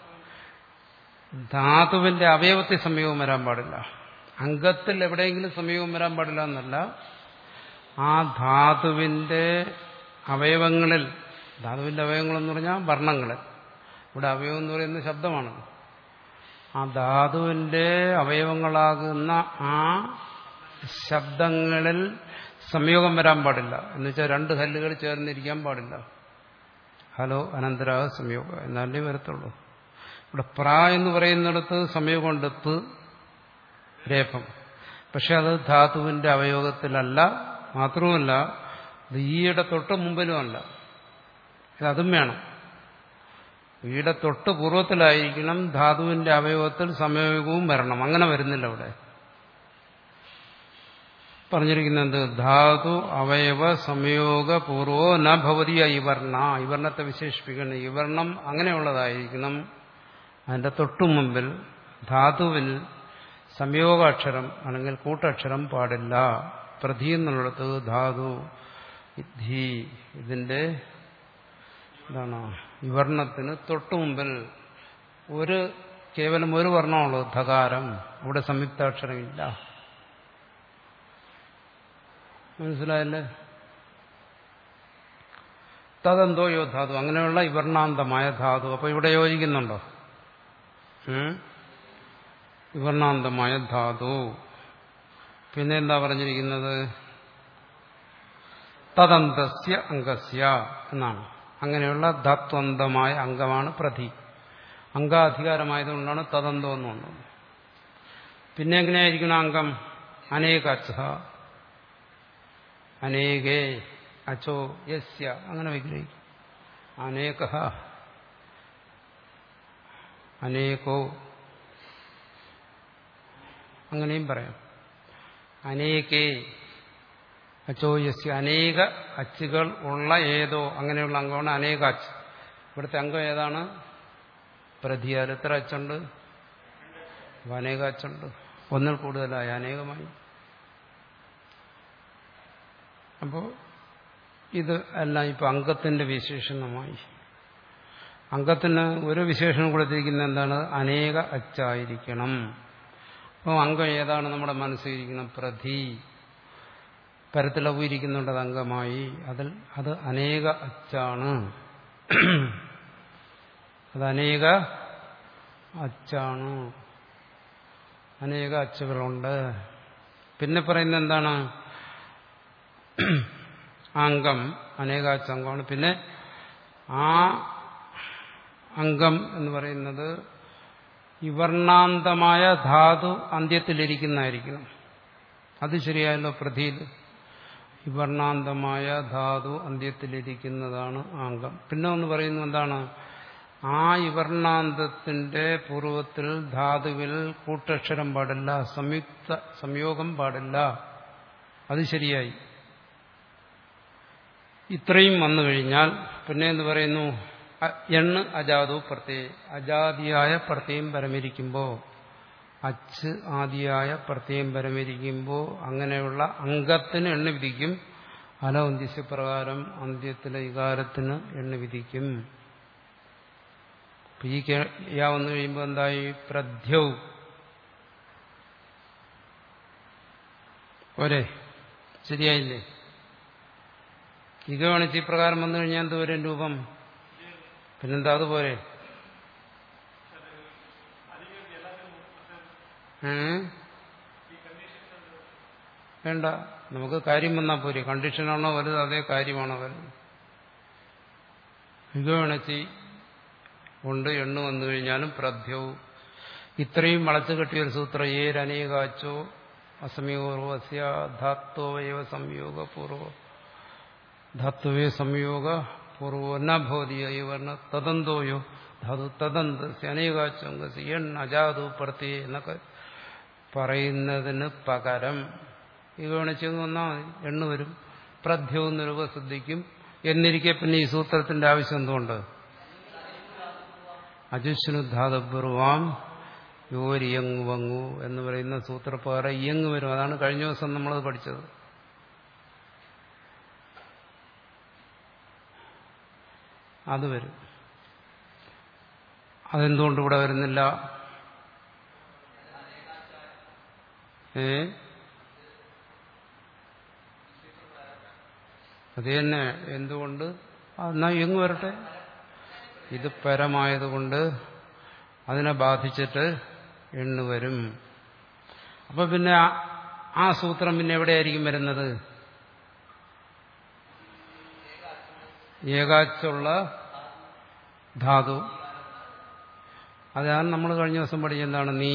ധാതുവിന്റെ അവയവത്തിൽ സംയോഗം വരാൻ പാടില്ല അംഗത്തിൽ എവിടെയെങ്കിലും സംയോഗം വരാൻ പാടില്ല എന്നല്ല ആ ധാതുവിന്റെ അവയവങ്ങളിൽ ധാതുവിന്റെ അവയവങ്ങളെന്ന് പറഞ്ഞാൽ വർണ്ണങ്ങളിൽ ഇവിടെ അവയവം എന്ന് പറയുന്ന ശബ്ദമാണ് ആ ധാതുവിന്റെ അവയവങ്ങളാകുന്ന ആ ശബ്ദങ്ങളിൽ സംയോഗം വരാൻ പാടില്ല എന്ന് വെച്ചാൽ രണ്ട് കല്ലുകൾ ചേർന്നിരിക്കാൻ പാടില്ല ഹലോ അനന്തരാഗ സംയോഗം എന്നാലേ വരത്തുള്ളൂ ഇവിടെ പ്ര എന്ന് പറയുന്നിടത്ത് സംയോഗമുണ്ട് ത് രേഖം പക്ഷെ അത് ധാതുവിന്റെ അവയോഗത്തിലല്ല മാത്രവുമല്ല ഇത് ഈയുടെ തൊട്ട് മുമ്പിലുമല്ല അതും വേണം ഈയുടെ തൊട്ട് പൂർവ്വത്തിലായിരിക്കണം ധാതുവിന്റെ അവയവത്തിൽ സംയോഗവും വരണം അങ്ങനെ വരുന്നില്ല അവിടെ പറഞ്ഞിരിക്കുന്നത് എന്ത് ധാതു അവയവ സംയോഗപൂർവോ ന ഭവതി ഇവർണ ഇവർണത്തെ വിശേഷിപ്പിക്കണം ഇവർണം അങ്ങനെയുള്ളതായിരിക്കണം അതിന്റെ തൊട്ടു മുമ്പിൽ ധാതുവിൽ സംയോഗാക്ഷരം അല്ലെങ്കിൽ കൂട്ടക്ഷരം പാടില്ല പ്രധി എന്നുള്ളിടത്ത് ധാതു ധി ഇതിന്റെ എന്താണ് വിവർണത്തിന് തൊട്ടു മുമ്പിൽ ഒരു കേവലം ഒരു വർണ്ണമുള്ളൂ ധകാരം അവിടെ സംയുക്താക്ഷരമില്ല മനസ്സിലായല്ലേ തതെന്തോ യോ ധാതു അങ്ങനെയുള്ള ഇവർണാന്തമായ ധാതു അപ്പൊ ഇവിടെ യോജിക്കുന്നുണ്ടോ വിവർണാന്തമായ ധാതു പിന്നെ എന്താ പറഞ്ഞിരിക്കുന്നത് തദന്തസ്യ അംഗസ്യ എന്നാണ് അങ്ങനെയുള്ള ധത്വന്തമായ അംഗമാണ് പ്രതി അംഗാധികാരമായതുകൊണ്ടാണ് തദന്തം എന്ന് വന്നത് പിന്നെ എങ്ങനെയായിരിക്കണം അംഗം അനേകച്ഛ അനേകേ അച്ചോ യസ്യ അങ്ങനെ വിഗ്രഹിക്കും അനേക അനേകോ അങ്ങനെയും പറയാം അനേകേ അച്ചോയസ്യ അനേക അച്ചുകൾ ഉള്ള ഏതോ അങ്ങനെയുള്ള അംഗമാണ് അനേക അച്ച് ഇവിടുത്തെ അംഗം ഏതാണ് പ്രതിയാൽ എത്ര അച്ചുണ്ട് അനേക അച്ചുണ്ട് ഒന്നിൽ കൂടുതലായി അനേകമായി അപ്പോൾ ഇത് എല്ലാം ഇപ്പൊ അംഗത്തിന്റെ വിശേഷണമായി അംഗത്തിന് ഒരു വിശേഷണം കൊടുത്തിരിക്കുന്നത് എന്താണ് അനേക അച്ചായിരിക്കണം അപ്പോൾ അംഗം ഏതാണ് നമ്മുടെ മനസ്സിലിരിക്കണം പ്രധി പരത്തിളവിരിക്കുന്നുണ്ട് അത് അംഗമായി അതിൽ അത് അനേക അച്ചാണ് അത് അനേക അച്ചാണ് അനേക അച്ചുകളുണ്ട് പിന്നെ പറയുന്നത് എന്താണ് അംഗം അനേകാച്ചംഗമാണ് പിന്നെ ആ അംഗം എന്ന് പറയുന്നത് ഇവർണാന്തമായ ധാതു അന്ത്യത്തിലിരിക്കുന്നതായിരിക്കണം അത് ശരിയായല്ലോ പ്രതിയിൽ ഇവർണാന്തമായ ധാതു അന്ത്യത്തിലിരിക്കുന്നതാണ് അംഗം പിന്നെ ഒന്ന് പറയുന്നത് എന്താണ് ആ ഇവർണാന്തത്തിന്റെ പൂർവത്തിൽ ധാതുവിൽ കൂട്ടക്ഷരം പാടില്ല സംയുക്ത സംയോഗം പാടില്ല അത് ശരിയായി ഇത്രയും വന്നു കഴിഞ്ഞാൽ പിന്നെ എന്ന് പറയുന്നു എണ്ണ് അജാതു പ്രത്യയ അജാതിയായ പ്രത്യയം പരമിരിക്കുമ്പോൾ അച്ച് ആദിയായ പ്രത്യയം പരമിരിക്കുമ്പോൾ അങ്ങനെയുള്ള അംഗത്തിന് എണ്ണ വിധിക്കും അലവന്തിസ്യപ്രകാരം അന്ത്യത്തിലെ വികാരത്തിന് എണ്ണ വിധിക്കും ഈ യാ വന്നു കഴിയുമ്പോൾ എന്തായി പ്രധ്യൗ ഒരേ ശരിയായില്ലേ ഇകവണിച്ച് ഇപ്രകാരം വന്നു കഴിഞ്ഞാൽ എന്ത് വരും രൂപം പിന്നെന്താ അതുപോലെ വേണ്ട നമുക്ക് കാര്യം വന്നാൽ പോരെ കണ്ടീഷനാണോ വലുത് അതേ കാര്യമാണോ വലുത് ഇകവണച്ചി കൊണ്ട് എണ്ണു വന്നു കഴിഞ്ഞാലും പ്രധ്യവും ഇത്രയും വളച്ചു കെട്ടിയ ഒരു സൂത്രം ഏരനേകാച്ചോ അസമയോർവസ്യ ധാത്വയവ സംയോഗപൂർവ ധാത്വേ സംയോഗ പൂർവോ നഭവതിയ വർണ്ണ തദന്തോയോ ധാതു തദന്ത് അനേകാച്ചങ്കസ് എൺ അജാതു പ്രത്യേ എന്നൊക്കെ പറയുന്നതിന് പകരം ഇത് വേണിച്ചെന്ന് വന്നാൽ മതി എണ്ണ വരും പ്രധ്യവും നിരുപസിദ്ധിക്കും എന്നിരിക്കെ പിന്നെ ഈ സൂത്രത്തിന്റെ ആവശ്യം എന്തുകൊണ്ട് അജുഷ്ണുധാതപൂർവാം യോരിയങ്ങു വങ്ങു എന്ന് പറയുന്ന സൂത്രപ്രകാരം ഇയങ്ങ് വരും അതാണ് കഴിഞ്ഞ ദിവസം നമ്മളത് പഠിച്ചത് അത് വരും അതെന്തുകൊണ്ട് ഇവിടെ വരുന്നില്ല ഏ അത് തന്നെ എന്തുകൊണ്ട് എന്നാ എങ്ങ് വരട്ടെ ഇത് പരമായതുകൊണ്ട് അതിനെ ബാധിച്ചിട്ട് എണ്ണു വരും അപ്പൊ പിന്നെ ആ സൂത്രം പിന്നെ എവിടെയായിരിക്കും വരുന്നത് ഏകാച്ചുള്ള ധാതു അതാണ് നമ്മൾ കഴിഞ്ഞ ദിവസം പഠിച്ച എന്താണ് നീ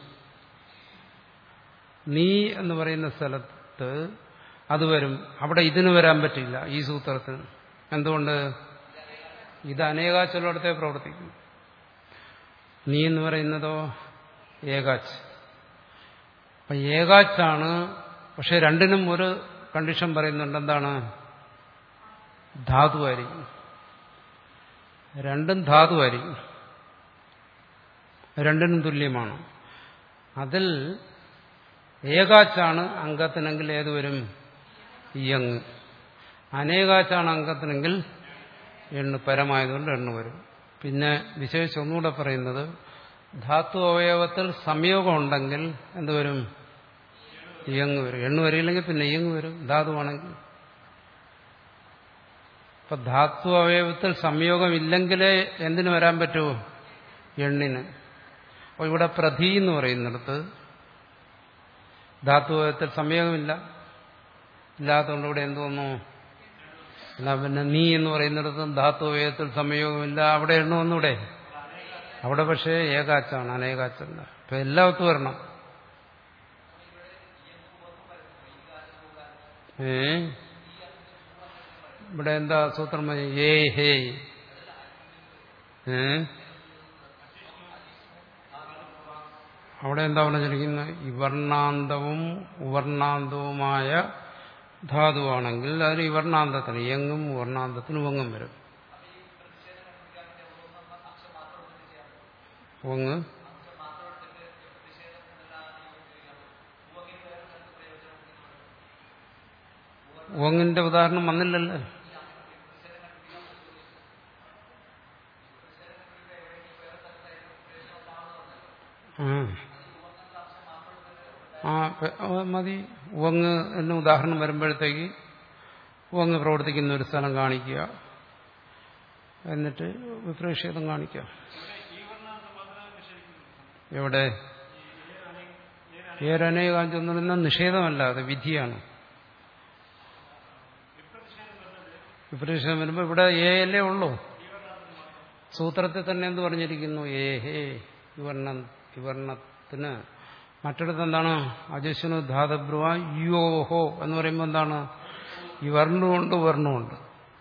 നീ എന്ന് പറയുന്ന സ്ഥലത്ത് അത് വരും അവിടെ ഇതിന് വരാൻ പറ്റില്ല ഈ സൂത്രത്തിന് എന്തുകൊണ്ട് ഇത് അനേകാച്ചുള്ളിടത്തെ പ്രവർത്തിക്കും നീ എന്ന് പറയുന്നതോ ഏകാച്ച് അപ്പൊ ഏകാച്ചാണ് പക്ഷെ രണ്ടിനും ഒരു കണ്ടീഷൻ പറയുന്നുണ്ട് എന്താണ് ധാതുവായിരിക്കും രണ്ടും ധാതുവായിരിക്കും രണ്ടിനും തുല്യമാണ് അതിൽ ഏകാച്ചാണ് അംഗത്തിനെങ്കിൽ ഏത് വരും ഇയങ് അനേകാച്ചാണ് അംഗത്തിനെങ്കിൽ എണ്ണു പരമായതുകൊണ്ട് എണ്ണു വരും പിന്നെ വിശേഷിച്ച് ഒന്നുകൂടെ പറയുന്നത് ധാതു അവയവത്തിൽ സംയോഗം ഉണ്ടെങ്കിൽ എന്തുവരും ഇയങ് വരും എണ്ണു വരില്ലെങ്കിൽ പിന്നെ ഇയങ് വരും ധാതുവാണെങ്കിൽ ഇപ്പൊ ധാതു അവയവത്തിൽ സംയോഗമില്ലെങ്കിലേ എന്തിനു വരാൻ പറ്റൂ എണ്ണിന് അപ്പോൾ ഇവിടെ പ്രധി എന്ന് പറയുന്നിടത്ത് ധാതുവയവത്തിൽ സംയോഗമില്ല ഇല്ലാത്തതുകൊണ്ട് ഇവിടെ എന്ത് വന്നു എന്നാ പിന്നെ നീ എന്ന് പറയുന്നിടത്തും ധാതുവയവത്തിൽ സംയോഗമില്ല അവിടെ എണ്ണ ഒന്നൂടെ അവിടെ പക്ഷേ ഏകാച്ചാണ് അനേകാച്ചല്ല അപ്പൊ എല്ലാത്തും വരണം ഏ ഇവിടെ എന്താ സൂത്രം ഏ ഹേ ഏ അവിടെ എന്താ പറഞ്ഞിരിക്കുന്നത് ഇവർണാന്തവും ഉവർണാന്തവുമായ ധാതുവാണെങ്കിൽ അതിന് ഇവർണാന്തത്തിന് ഇയങ്ങും ഉവർണാന്തത്തിന് ഉവങ്ങും വരും ഉവങ്ങ് ഉവങ്ങിന്റെ ഉദാഹരണം വന്നില്ലല്ലോ ആ മതി ഉവങ്ങ് എന്ന് ഉദാഹരണം വരുമ്പോഴത്തേക്ക് ഉവങ്ങ് പ്രവർത്തിക്കുന്ന ഒരു സ്ഥലം കാണിക്കുക എന്നിട്ട് വിപ്രക്ഷേപം കാണിക്കുക എവിടെ ഏരനേകാഞ്ചൊന്നും നിഷേധമല്ല അത് വിധിയാണ് വിപ്രക്ഷേപം വരുമ്പോൾ ഇവിടെ ഏ അല്ലേ ഉള്ളൂ സൂത്രത്തിൽ തന്നെ എന്ത് പറഞ്ഞിരിക്കുന്നു ഏ ഹേ വിവർണ വിവർണത്തിന് മറ്റിടത്ത് എന്താണ് അജസ്വനു ധാതബ്രുവ യോഹോ എന്ന് പറയുമ്പോൾ എന്താണ് ഈ വർണ്ണമുണ്ട് വർണ്ണമുണ്ട്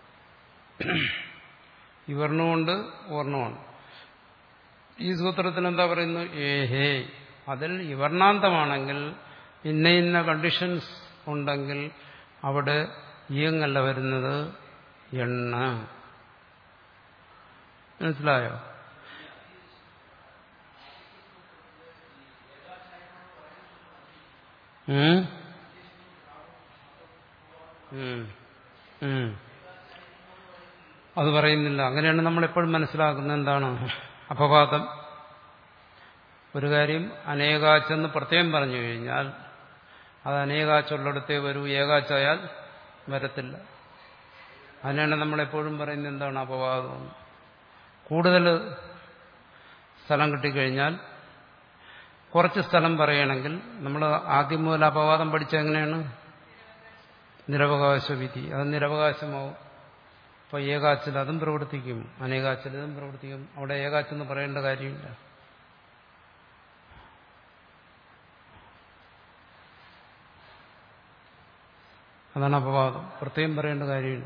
ഈ വർണ്ണമുണ്ട് വർണ്ണമുണ്ട് ഈ സൂത്രത്തിൽ എന്താ പറയുന്നു ഏഹേ അതിൽ ഈ വർണ്ണാന്തമാണെങ്കിൽ ഇന്ന ഇന്ന കണ്ടീഷൻസ് ഉണ്ടെങ്കിൽ അവിടെ ഇയങ്ങല്ല വരുന്നത് എണ്ണ മനസ്സിലായോ അത് പറയുന്നില്ല അങ്ങനെയാണ് നമ്മൾ എപ്പോഴും മനസ്സിലാക്കുന്നത് എന്താണ് അപവാദം ഒരു കാര്യം അനേകാച്ചെന്ന് പ്രത്യേകം പറഞ്ഞു കഴിഞ്ഞാൽ അത് അനേകാച്ചുള്ളിടത്തേ വരൂ ഏകാച്ചായാൽ വരത്തില്ല അതിനാണ് നമ്മളെപ്പോഴും പറയുന്നത് എന്താണ് അപവാദം കൂടുതൽ സ്ഥലം കിട്ടിക്കഴിഞ്ഞാൽ കുറച്ച് സ്ഥലം പറയുകയാണെങ്കിൽ നമ്മൾ ആദ്യം മുതൽ അപവാദം പഠിച്ച എങ്ങനെയാണ് നിരവകാശ വിധി അത് നിരവകാശമാവും അപ്പോൾ ഏകാച്ചിൽ അതും പ്രവർത്തിക്കും അനേകാച്ചിൽ ഇതും പ്രവർത്തിക്കും അവിടെ ഏകാച്ചെന്ന് പറയേണ്ട കാര്യമില്ല അതാണ് അപവാദം പ്രത്യേകം പറയേണ്ട കാര്യമില്ല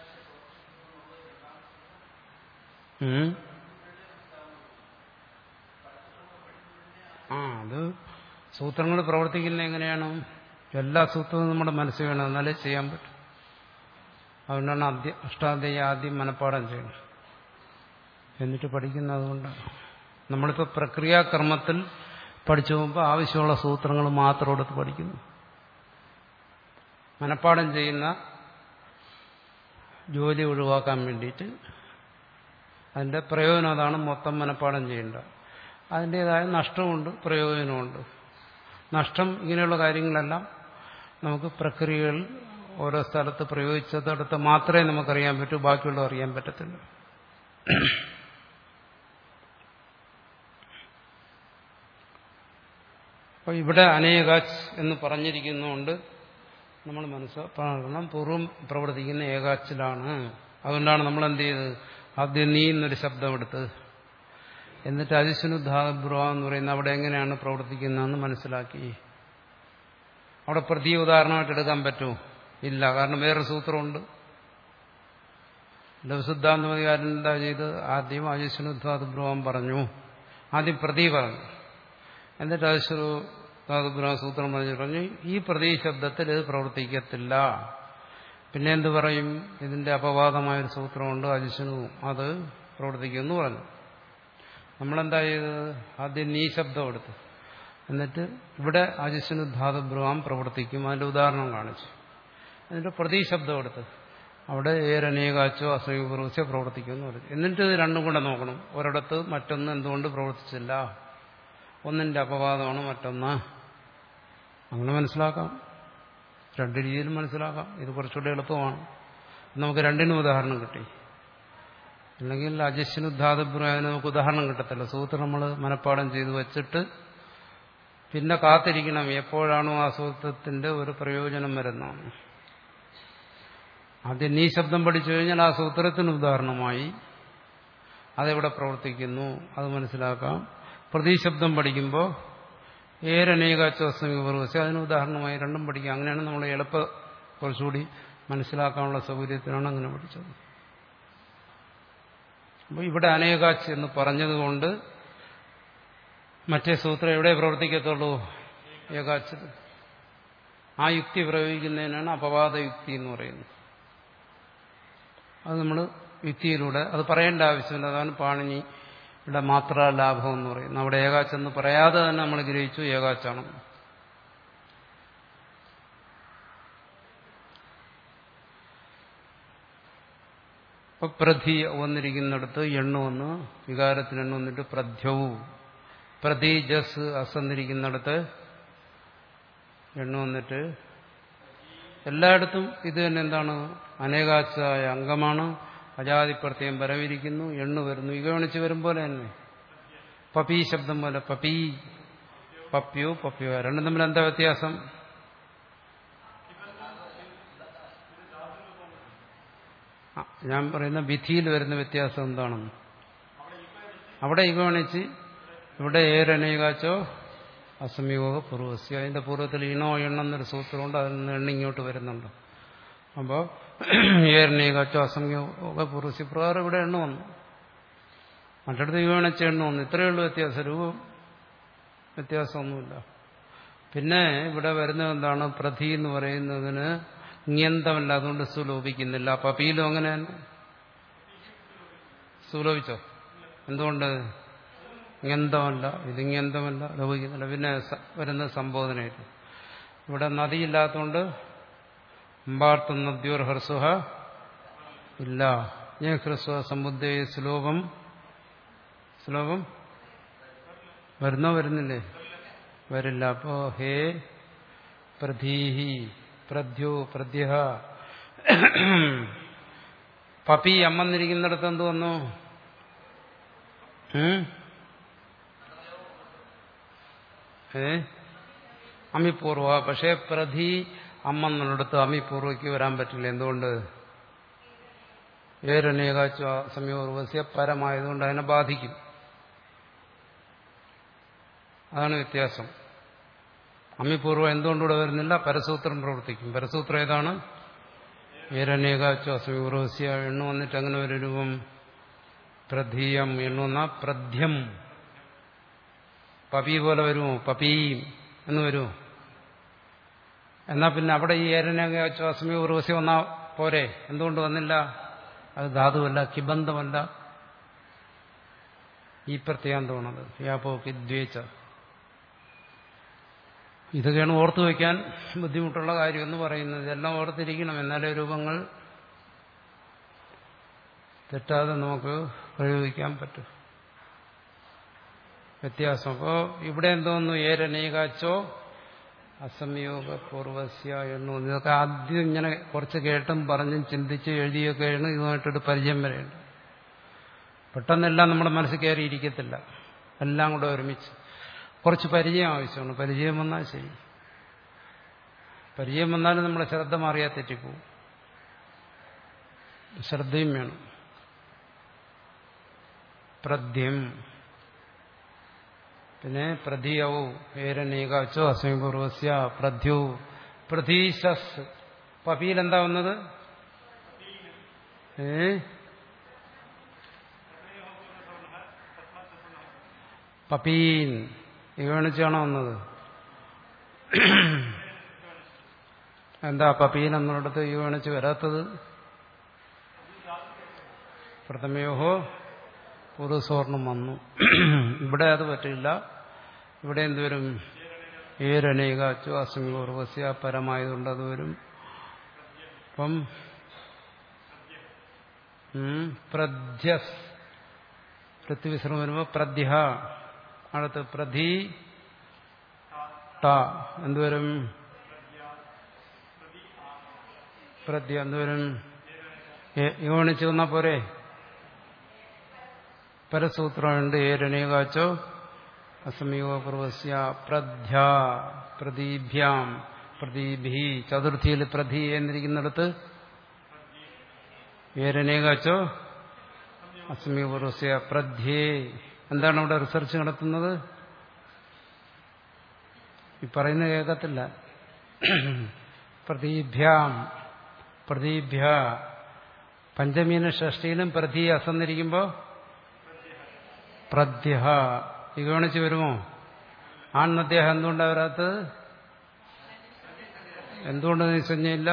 ആ അത് സൂത്രങ്ങൾ പ്രവർത്തിക്കുന്ന എങ്ങനെയാണ് എല്ലാ സൂത്രവും നമ്മുടെ മനസ്സിൽ വേണം എന്നാലേ ചെയ്യാൻ പറ്റും അതുകൊണ്ടാണ് ആദ്യം അഷ്ടാധ്യായ ആദ്യം മനഃപ്പാടം ചെയ്യണം എന്നിട്ട് പഠിക്കുന്നത് അതുകൊണ്ടാണ് നമ്മളിപ്പോൾ പ്രക്രിയാകർമ്മത്തിൽ പഠിച്ചു പോകുമ്പോൾ ആവശ്യമുള്ള സൂത്രങ്ങൾ മാത്രം എടുത്ത് പഠിക്കുന്നു മനഃപ്പാടം ചെയ്യുന്ന ജോലി ഒഴിവാക്കാൻ വേണ്ടിയിട്ട് അതിന്റെ പ്രയോജനം അതാണ് മൊത്തം മനഃപ്പാടം ചെയ്യേണ്ട അതിൻ്റെതായ നഷ്ടമുണ്ട് പ്രയോജനമുണ്ട് നഷ്ടം ഇങ്ങനെയുള്ള കാര്യങ്ങളെല്ലാം നമുക്ക് പ്രക്രിയകൾ ഓരോ സ്ഥലത്ത് പ്രയോഗിച്ചതടുത്ത് മാത്രമേ നമുക്കറിയാൻ പറ്റൂ ബാക്കിയുള്ളത് അറിയാൻ പറ്റത്തില്ല അപ്പോൾ ഇവിടെ അനേകാച്ച് എന്ന് പറഞ്ഞിരിക്കുന്നതുകൊണ്ട് നമ്മൾ മനസ്സിലാക്കണം പൂർവ്വം പ്രവർത്തിക്കുന്ന ഏകാച്ചിലാണ് അതുകൊണ്ടാണ് നമ്മൾ എന്ത് ചെയ്തത് ആദ്യം നീ എന്നൊരു ശബ്ദമെടുത്ത് എന്നിട്ട് അതിശനുദ്ധാബ്രുവ എന്ന് പറയുന്ന അവിടെ എങ്ങനെയാണ് പ്രവർത്തിക്കുന്നതെന്ന് മനസ്സിലാക്കി അവിടെ പ്രതി ഉദാഹരണമായിട്ട് എടുക്കാൻ പറ്റുമോ ഇല്ല കാരണം വേറെ സൂത്രമുണ്ട് ലവസിദ്ധാന്തമതികാരൻ എന്താ ചെയ്ത് ആദ്യം അജിസ്വനുദ്ധാബ്രുവം പറഞ്ഞു ആദ്യം പ്രതി പറഞ്ഞു എന്നിട്ട് അതിശു ധാതുബ്രഹ്മസൂത്രം പറഞ്ഞു പറഞ്ഞു ഈ പ്രതീ ശബ്ദത്തിൽ ഇത് പ്രവർത്തിക്കത്തില്ല പിന്നെ എന്ത് പറയും ഇതിന്റെ അപവാദമായൊരു സൂത്രമുണ്ട് അജിഷനു അത് പ്രവർത്തിക്കുമെന്ന് പറഞ്ഞു നമ്മളെന്താ ചെയ്തത് ആദ്യം നീ ശബ്ദം എടുത്തു എന്നിട്ട് ഇവിടെ അജിഷനു ധാതുബ്രഹ്മം പ്രവർത്തിക്കും അതിന്റെ ഉദാഹരണം കാണിച്ചു എന്നിട്ട് പ്രതീ ശബ്ദം എടുത്ത് അവിടെ ഏരനേകാച്ചോ അസമീപൂർവസ്യോ പ്രവർത്തിക്കുമെന്ന് പറഞ്ഞു എന്നിട്ട് ഇത് രണ്ടും കൂടെ നോക്കണം ഒരിടത്ത് മറ്റൊന്ന് എന്തുകൊണ്ട് പ്രവർത്തിച്ചില്ല ഒന്നിന്റെ അപവാദമാണ് മറ്റൊന്ന് അങ്ങനെ മനസ്സിലാക്കാം രണ്ട് രീതിയിലും മനസ്സിലാക്കാം ഇത് കുറച്ചുകൂടെ എളുപ്പമാണ് നമുക്ക് രണ്ടിനും ഉദാഹരണം കിട്ടി അല്ലെങ്കിൽ അജസ്നുദ്ധാതബ്രായന് നമുക്ക് ഉദാഹരണം കിട്ടത്തില്ല സൂത്രം നമ്മൾ മനഃപ്പാടം ചെയ്ത് വെച്ചിട്ട് പിന്നെ കാത്തിരിക്കണം എപ്പോഴാണോ ആ സൂത്രത്തിന്റെ ഒരു പ്രയോജനം വരുന്നതാണ് ആദ്യം നീ ശബ്ദം പഠിച്ചു കഴിഞ്ഞാൽ ആ സൂത്രത്തിന് ഉദാഹരണമായി അതെവിടെ പ്രവർത്തിക്കുന്നു അത് മനസ്സിലാക്കാം പ്രതിശബ്ദം പഠിക്കുമ്പോൾ ഏരനേകാച്ചോസമിപൂർവസ അതിന് ഉദാഹരണമായി രണ്ടും പഠിക്കാം അങ്ങനെയാണ് നമ്മൾ എളുപ്പ കുറച്ചുകൂടി മനസ്സിലാക്കാനുള്ള സൗകര്യത്തിനാണ് അങ്ങനെ പഠിച്ചത് അപ്പോൾ ഇവിടെ അനേകാച്ച് എന്ന് പറഞ്ഞതുകൊണ്ട് മറ്റേ സൂത്രം എവിടെ പ്രവർത്തിക്കത്തുള്ളൂ ഏകാച്ചത് ആ യുക്തി പ്രയോഗിക്കുന്നതിനാണ് അപവാദ യുക്തി എന്ന് പറയുന്നത് അത് നമ്മൾ യുക്തിയിലൂടെ അത് പറയേണ്ട ആവശ്യമില്ല അതാണ് പാണിനി ഇവിടെ മാത്ര ലാഭം എന്ന് പറയുന്നത് അവിടെ ഏകാച്ചെന്ന് പറയാതെ തന്നെ നമ്മൾ ഗ്രഹിച്ചു ഏകാച്ചാണ് ഇപ്പൊ പ്രധി വന്നിരിക്കുന്നിടത്ത് എണ്ണ വന്ന് വികാരത്തിന് എണ്ണ വന്നിട്ട് പ്രധ്യവും പ്രതി ജസ് അസന്നിരിക്കുന്നിടത്ത് എണ്ണ വന്നിട്ട് എല്ലായിടത്തും ഇത് തന്നെ എന്താണ് അനേകാച്ചായ അംഗമാണ് അജാതിപ്രത്യം വരവിരിക്കുന്നു എണ്ണു വരുന്നു ഇകവണിച്ച് വരും പോലെ തന്നെ പപി ശബ്ദം പോലെ പപി പപ്യോ പപ്യോ രണ്ടും തമ്മിൽ എന്താ വ്യത്യാസം ഞാൻ പറയുന്ന വിധിയിൽ വരുന്ന വ്യത്യാസം എന്താണെന്ന് അവിടെ ഇകവണിച്ച് ഇവിടെ ഏരനേകാച്ചോ അസമയോഗ പൂർവസ്യ അതിന്റെ പൂർവ്വത്തിൽ ഇണോ എണ്ണെന്നൊരു സൂത്രമുണ്ട് അതിൽ നിന്ന് എണ്ണിങ്ങോട്ട് വരുന്നുണ്ട് അപ്പോൾ ഏരനേകാച്ചോ അസമയോഗ പൂർവസ്യ പ്രകാരം ഇവിടെ എണ്ണ വന്നു മറ്റിടത്ത് വിവണിച്ച എണ്ണ വന്നു ഇത്രയേ ഉള്ളൂ വ്യത്യാസം രൂപം വ്യത്യാസമൊന്നുമില്ല പിന്നെ ഇവിടെ വരുന്നത് എന്താണ് പ്രധി എന്ന് പറയുന്നതിന് ഇങ്ങന്തമല്ല അതുകൊണ്ട് സുലോഭിക്കുന്നില്ല പപ്പിയിലും അങ്ങനെ തന്നെ സുലോഭിച്ചോ എന്തുകൊണ്ട് ഇങ്ങന്തമല്ല ഇതിങ്ങന്തമല്ല ലോപിക്കുന്നില്ല പിന്നെ വരുന്ന സംബോധനയായിട്ട് ഇവിടെ നദിയില്ലാത്തതുകൊണ്ട് അമ്പാർത്തും നദ്യോർ ഹർസുഹ ഇല്ല ഞാൻ ഹ്രസ്വ സമുദ്രേ ശ്ലോകം ശ്ലോകം വരുന്നോ വരുന്നില്ലേ വരില്ല അപ്പോ ഹേ പ്രധീഹി പ്രധ്യോ പ്രദ്യ പപ്പി അമ്മന്നിരിക്കുന്നിടത്ത് എന്ത് വന്നു ഏ അമിപൂർവ പക്ഷേ പ്രധി അമ്മെന്നുള്ളിടത്ത് അമിപൂർവയ്ക്ക് വരാൻ പറ്റില്ല എന്തുകൊണ്ട് ഏരനേകാച്ച സമയോർവസ്യ പരമായതുകൊണ്ട് അതിനെ ബാധിക്കും അതാണ് വ്യത്യാസം അമ്മിപൂർവ്വം എന്തുകൊണ്ടിവിടെ വരുന്നില്ല പരസൂത്രം പ്രവർത്തിക്കും പരസൂത്രം ഏതാണ് ഏരനേകാച്ചോ അസമീപൂർവസ്യ എണ്ണു വന്നിട്ട് അങ്ങനെ ഒരു രൂപം പ്രധീയം എണ്ണുന്ന പ്രധ്യം പപി പോലെ വരുമോ പപീം എന്ന് വരുമോ എന്നാ പിന്നെ അവിടെ ഈ ഏരനേകാച്ചോ അസമീപൂർവസ്യ വന്നാ പോരെ എന്തുകൊണ്ട് വന്നില്ല അത് ധാതുവല്ല കിബന്ധമല്ല ഈ പ്രത്യാന്തമാണത് യാപ്പോ കിദ്വേച്ച ഇതൊക്കെയാണ് ഓർത്തു വയ്ക്കാൻ ബുദ്ധിമുട്ടുള്ള കാര്യമെന്ന് പറയുന്നത് ഇതെല്ലാം ഓർത്തിരിക്കണം എന്നാലേ രൂപങ്ങൾ തെറ്റാതെ നമുക്ക് പ്രയോഗിക്കാൻ പറ്റും വ്യത്യാസം അപ്പോൾ ഇവിടെ എന്തോന്നു ഏരനേകാച്ചോ അസംയോഗ പൂർവസ്യ എണ്ണു ഇതൊക്കെ ആദ്യം ഇങ്ങനെ കുറച്ച് കേട്ടും പറഞ്ഞും ചിന്തിച്ച് എഴുതിയൊക്കെയാണ് ഇതുമായിട്ടൊരു പരിചയം വരേണ്ടത് പെട്ടെന്നെല്ലാം നമ്മുടെ മനസ്സിൽ കയറിയിരിക്കത്തില്ല എല്ലാം കൂടെ ഒരുമിച്ച് കുറച്ച് പരിചയം ആവശ്യമാണ് പരിചയം വന്നാൽ ശരി പരിചയം വന്നാലും നമ്മുടെ ശ്രദ്ധ മാറിയാൽ തെറ്റിപ്പോവും ശ്രദ്ധയും വേണം പ്രദ്യം പിന്നെ പ്രധിയവോ ഏരനേകാച്ചോ അസമീപൂർവസ്യ പ്രധ്യോ പ്രധീശസ് പപിയിൽ എന്താ വന്നത് ഏ പപ്പീൻ ഇവണിച്ചാണോ വന്നത് എന്താ പപ്പീൻ എന്നിടത്ത് ഈ വേണിച്ച് വരാത്തത് പ്രഥമയോഹോ പൂർവ്വസ്വർണം വന്നു ഇവിടെ അത് പറ്റില്ല ഇവിടെ എന്തുവരും ഏരനേകാച്ചു അസ്മി പൂർവസ്യ പരമായതുകൊണ്ട് അത് വരും അപ്പം പ്രധ്യസ് പൃഥ്വിശ്രമം വരുമ്പോ പ്രധ്യ അടുത്ത് പ്രധി ട എന്തുവരും പ്രധ്യ എന്തുവരും യോണിച്ച് വന്നാ പോരെ പരസൂത്രമുണ്ട് ഏരണേകാച്ചോ അസമയോ പൂർവസ്യ പ്രധ്യ പ്രദീഭ്യാം പ്രദീഭി ചതുർത്ഥിയിൽ പ്രധി എന്നിരിക്കുന്നിടത്ത് ഏരനേകാച്ചോ അസമയോ പൂർവസ്യ പ്രധ്യേ എന്താണ് അവിടെ റിസർച്ച് നടത്തുന്നത് ഈ പറയുന്ന കേൾക്കത്തില്ല പ്രദീഭ്യാം പ്രദീഭ്യ പഞ്ചമീന ഷഷ്ടിയിലും പ്രതി അസന്നിരിക്കുമ്പോ പ്രദ്യ ഈ ഗണിച്ച് വരുമോ ആൺമദ്ദേഹം എന്തുകൊണ്ടാണ് വരാത്തത് എന്തുകൊണ്ട് നിസഞ്ജയില്ല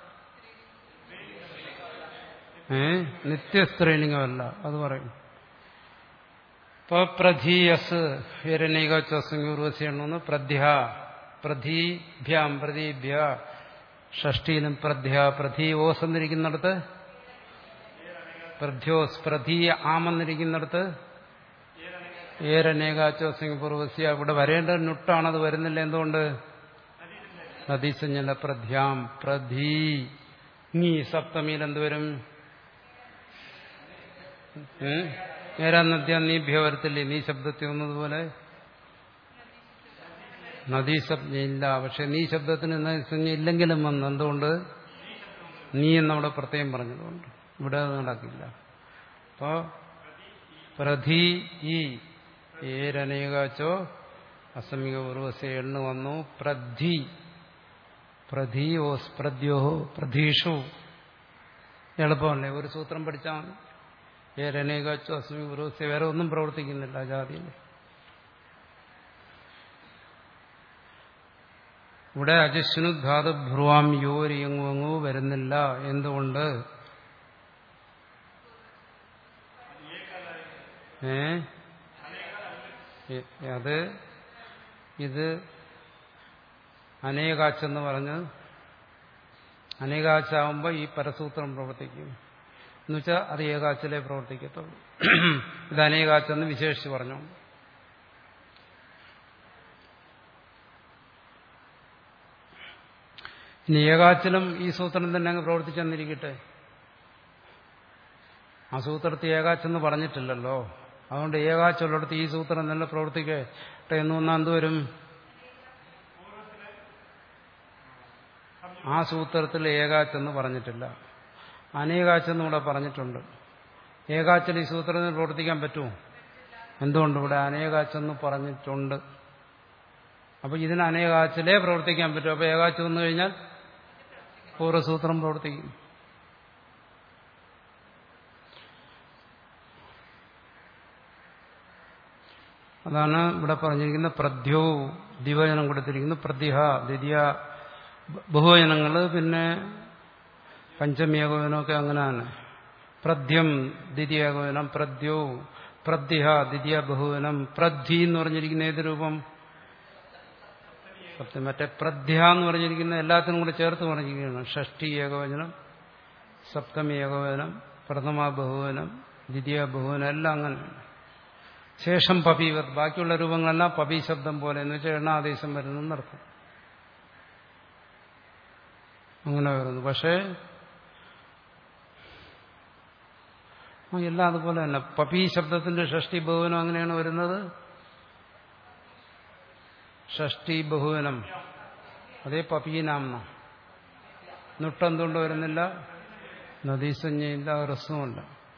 ഏ നിത്യസ്ത്രീലിംഗമല്ല അത് പറയും ഇപ്പൊ പ്രധീയസ് ഹിരണ്യകോർവസിയെണ്ണു പ്രധ്യ പ്രധീഭ്യാം പ്രദീഭ്യ ഷഷ്ടിയിലും പ്രധ്യ പ്രധി ഓസ് എന്നിരിക്കുന്നിടത്ത് പ്രധ്യോസ് പ്രധി ആമെന്നിരിക്കുന്നിടത്ത് ഏരനേകാച്ചോസിംഗ് പൂർവസ്യ ഇവിടെ വരേണ്ട നുട്ടാണത് വരുന്നില്ല എന്തുകൊണ്ട് നദീസഞ്ജല പ്രധ്യാം പ്രധീ നീ സപ്തമിയിൽ എന്തുവരും ഏരാ നദ്യ നീഭ്യ വരത്തില്ലേ നീ ശബ്ദത്തിൽ വന്നതുപോലെ നദീശബ്ദമില്ല പക്ഷെ നീ ശബ്ദത്തിന് നദീസഞ്ജ ഇല്ലെങ്കിലും വന്നു എന്തുകൊണ്ട് നീ എന്നവിടെ പ്രത്യേകം പറഞ്ഞതുകൊണ്ട് ഇവിടെ അത് നടക്കില്ല അപ്പോ പ്രധി ഈ ഏരനേകാച്ചോ അസമിക പൂർവസ എണ്ണു വന്നു പ്രധി പ്രധീയോസ് പ്രദ്യോ പ്രധീഷു എളുപ്പമല്ലേ ഒരു സൂത്രം പഠിച്ചാൽ മതി ഏരനേകാച്ചോ അസമിക പൂർവസ വേറെ ഒന്നും പ്രവർത്തിക്കുന്നില്ല ജാതിയിൽ ഇവിടെ അജസ്നു ധാതു ഭ്രുവാം യോരി എങ്ങുവങ്ങു വരുന്നില്ല എന്തുകൊണ്ട് ഏ അത് ഇത് അനേകാച്ചെന്ന് പറഞ്ഞ് അനേകാച്ചാവുമ്പോൾ ഈ പരസൂത്രം പ്രവർത്തിക്കും എന്നുവെച്ചാൽ അത് ഏകാച്ചിലേ പ്രവർത്തിക്കത്തുള്ളൂ ഇത് അനേകാച്ചെന്ന് വിശേഷിച്ച് പറഞ്ഞു ഇനി ഏകാച്ചിലും ഈ സൂത്രം തന്നെ അങ്ങ് പ്രവർത്തിച്ചെന്നിരിക്കട്ടെ ആ സൂത്രത്തിൽ ഏകാച്ചെന്ന് പറഞ്ഞിട്ടില്ലല്ലോ അതുകൊണ്ട് ഏകാച്ചുള്ളിടത്ത് ഈ സൂത്രം തന്നെ പ്രവർത്തിക്കട്ടെ എന്ന് വന്നാൽ എന്തുവരും ആ സൂത്രത്തിൽ ഏകാച്ചെന്ന് പറഞ്ഞിട്ടില്ല അനേകാച്ചെന്ന് ഇവിടെ പറഞ്ഞിട്ടുണ്ട് ഏകാച്ചൽ ഈ സൂത്രത്തിന് പ്രവർത്തിക്കാൻ പറ്റുമോ എന്തുകൊണ്ട് ഇവിടെ അനേകാച്ചെന്ന് പറഞ്ഞിട്ടുണ്ട് അപ്പൊ ഇതിന് അനേകാച്ചിലേ പ്രവർത്തിക്കാൻ പറ്റും അപ്പൊ ഏകാച്ചു വന്നു കഴിഞ്ഞാൽ പൂർവ്വസൂത്രം പ്രവർത്തിക്കും അതാണ് ഇവിടെ പറഞ്ഞിരിക്കുന്ന പ്രദ്യോ ദിവചനം കൊടുത്തിരിക്കുന്നു പ്രദ്യഹ ദ്വിതീയ ബഹുവചനങ്ങൾ പിന്നെ പഞ്ചമേകോചനമൊക്കെ അങ്ങനെയാണ് പ്രദ്യം ദ്വിതീയകോചനം പ്രദ്യോ പ്രദ്യഹ ദ്വിതീയ ബഹുവനം പ്രദ്ധി എന്ന് പറഞ്ഞിരിക്കുന്ന ഏത് രൂപം സത്യം മറ്റേ പ്രധ്യ എന്ന് പറഞ്ഞിരിക്കുന്ന എല്ലാത്തിനും കൂടെ ചേർത്ത് പറഞ്ഞിരിക്കുകയാണ് ഷഷ്ടി ഏകവചനം സപ്തമി ഏകവചനം പ്രഥമ ബഹുവനം ദ്വിതീയ ബഹുവനം എല്ലാം അങ്ങനെ ശേഷം പപീവത് ബാക്കിയുള്ള രൂപങ്ങളെല്ലാം പപി ശബ്ദം പോലെ എന്ന് വെച്ചാൽ എണ്ണാദേശം വരുന്നർത്ഥം അങ്ങനെ വരുന്നു പക്ഷേ ആ എല്ലാം അതുപോലെ തന്നെ പപി ശബ്ദത്തിന്റെ ഷഷ്ടി ബഹുവനം അങ്ങനെയാണ് വരുന്നത് ഷഷ്ടി ബഹുവനം അതേ പപീനാംന നുട്ടെന്തുകൊണ്ട് വരുന്നില്ല നദീസഞ്ജയില്ല റസവുമില്ല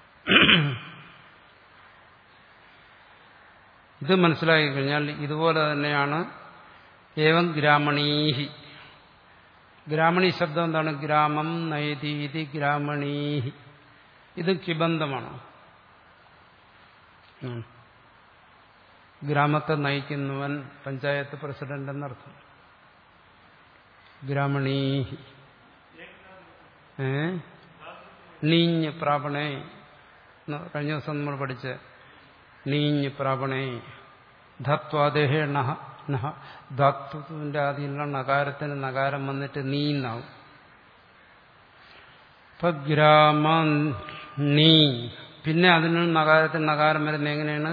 ഇത് മനസ്സിലാക്കി കഴിഞ്ഞാൽ ഇതുപോലെ തന്നെയാണ് ഏവം ഗ്രാമണീഹി ഗ്രാമണി ശബ്ദം എന്താണ് ഗ്രാമം നൈതീതി ഗ്രാമണീഹി ഇത് കിബന്ധമാണ് ഗ്രാമത്തെ നയിക്കുന്നവൻ പഞ്ചായത്ത് പ്രസിഡന്റ് എന്നർത്ഥം ഗ്രാമണീ ഏ നീഞ്ഞ് പ്രാപണേ എന്ന് കഴിഞ്ഞ ദിവസം നമ്മൾ പഠിച്ച നീഞ്ഞ് പ്രാപണേ ധത്വാദേഹേ നഹ നഹ ധാത്വത്തിന്റെ ആദ്യമുള്ള നകാരത്തിന് നകാരം വന്നിട്ട് നീന്നാവും ഇപ്പൊ ഗ്രാമ നീ പിന്നെ അതിന് നകാരത്തിന് നകാരം വരുന്നത് എങ്ങനെയാണ്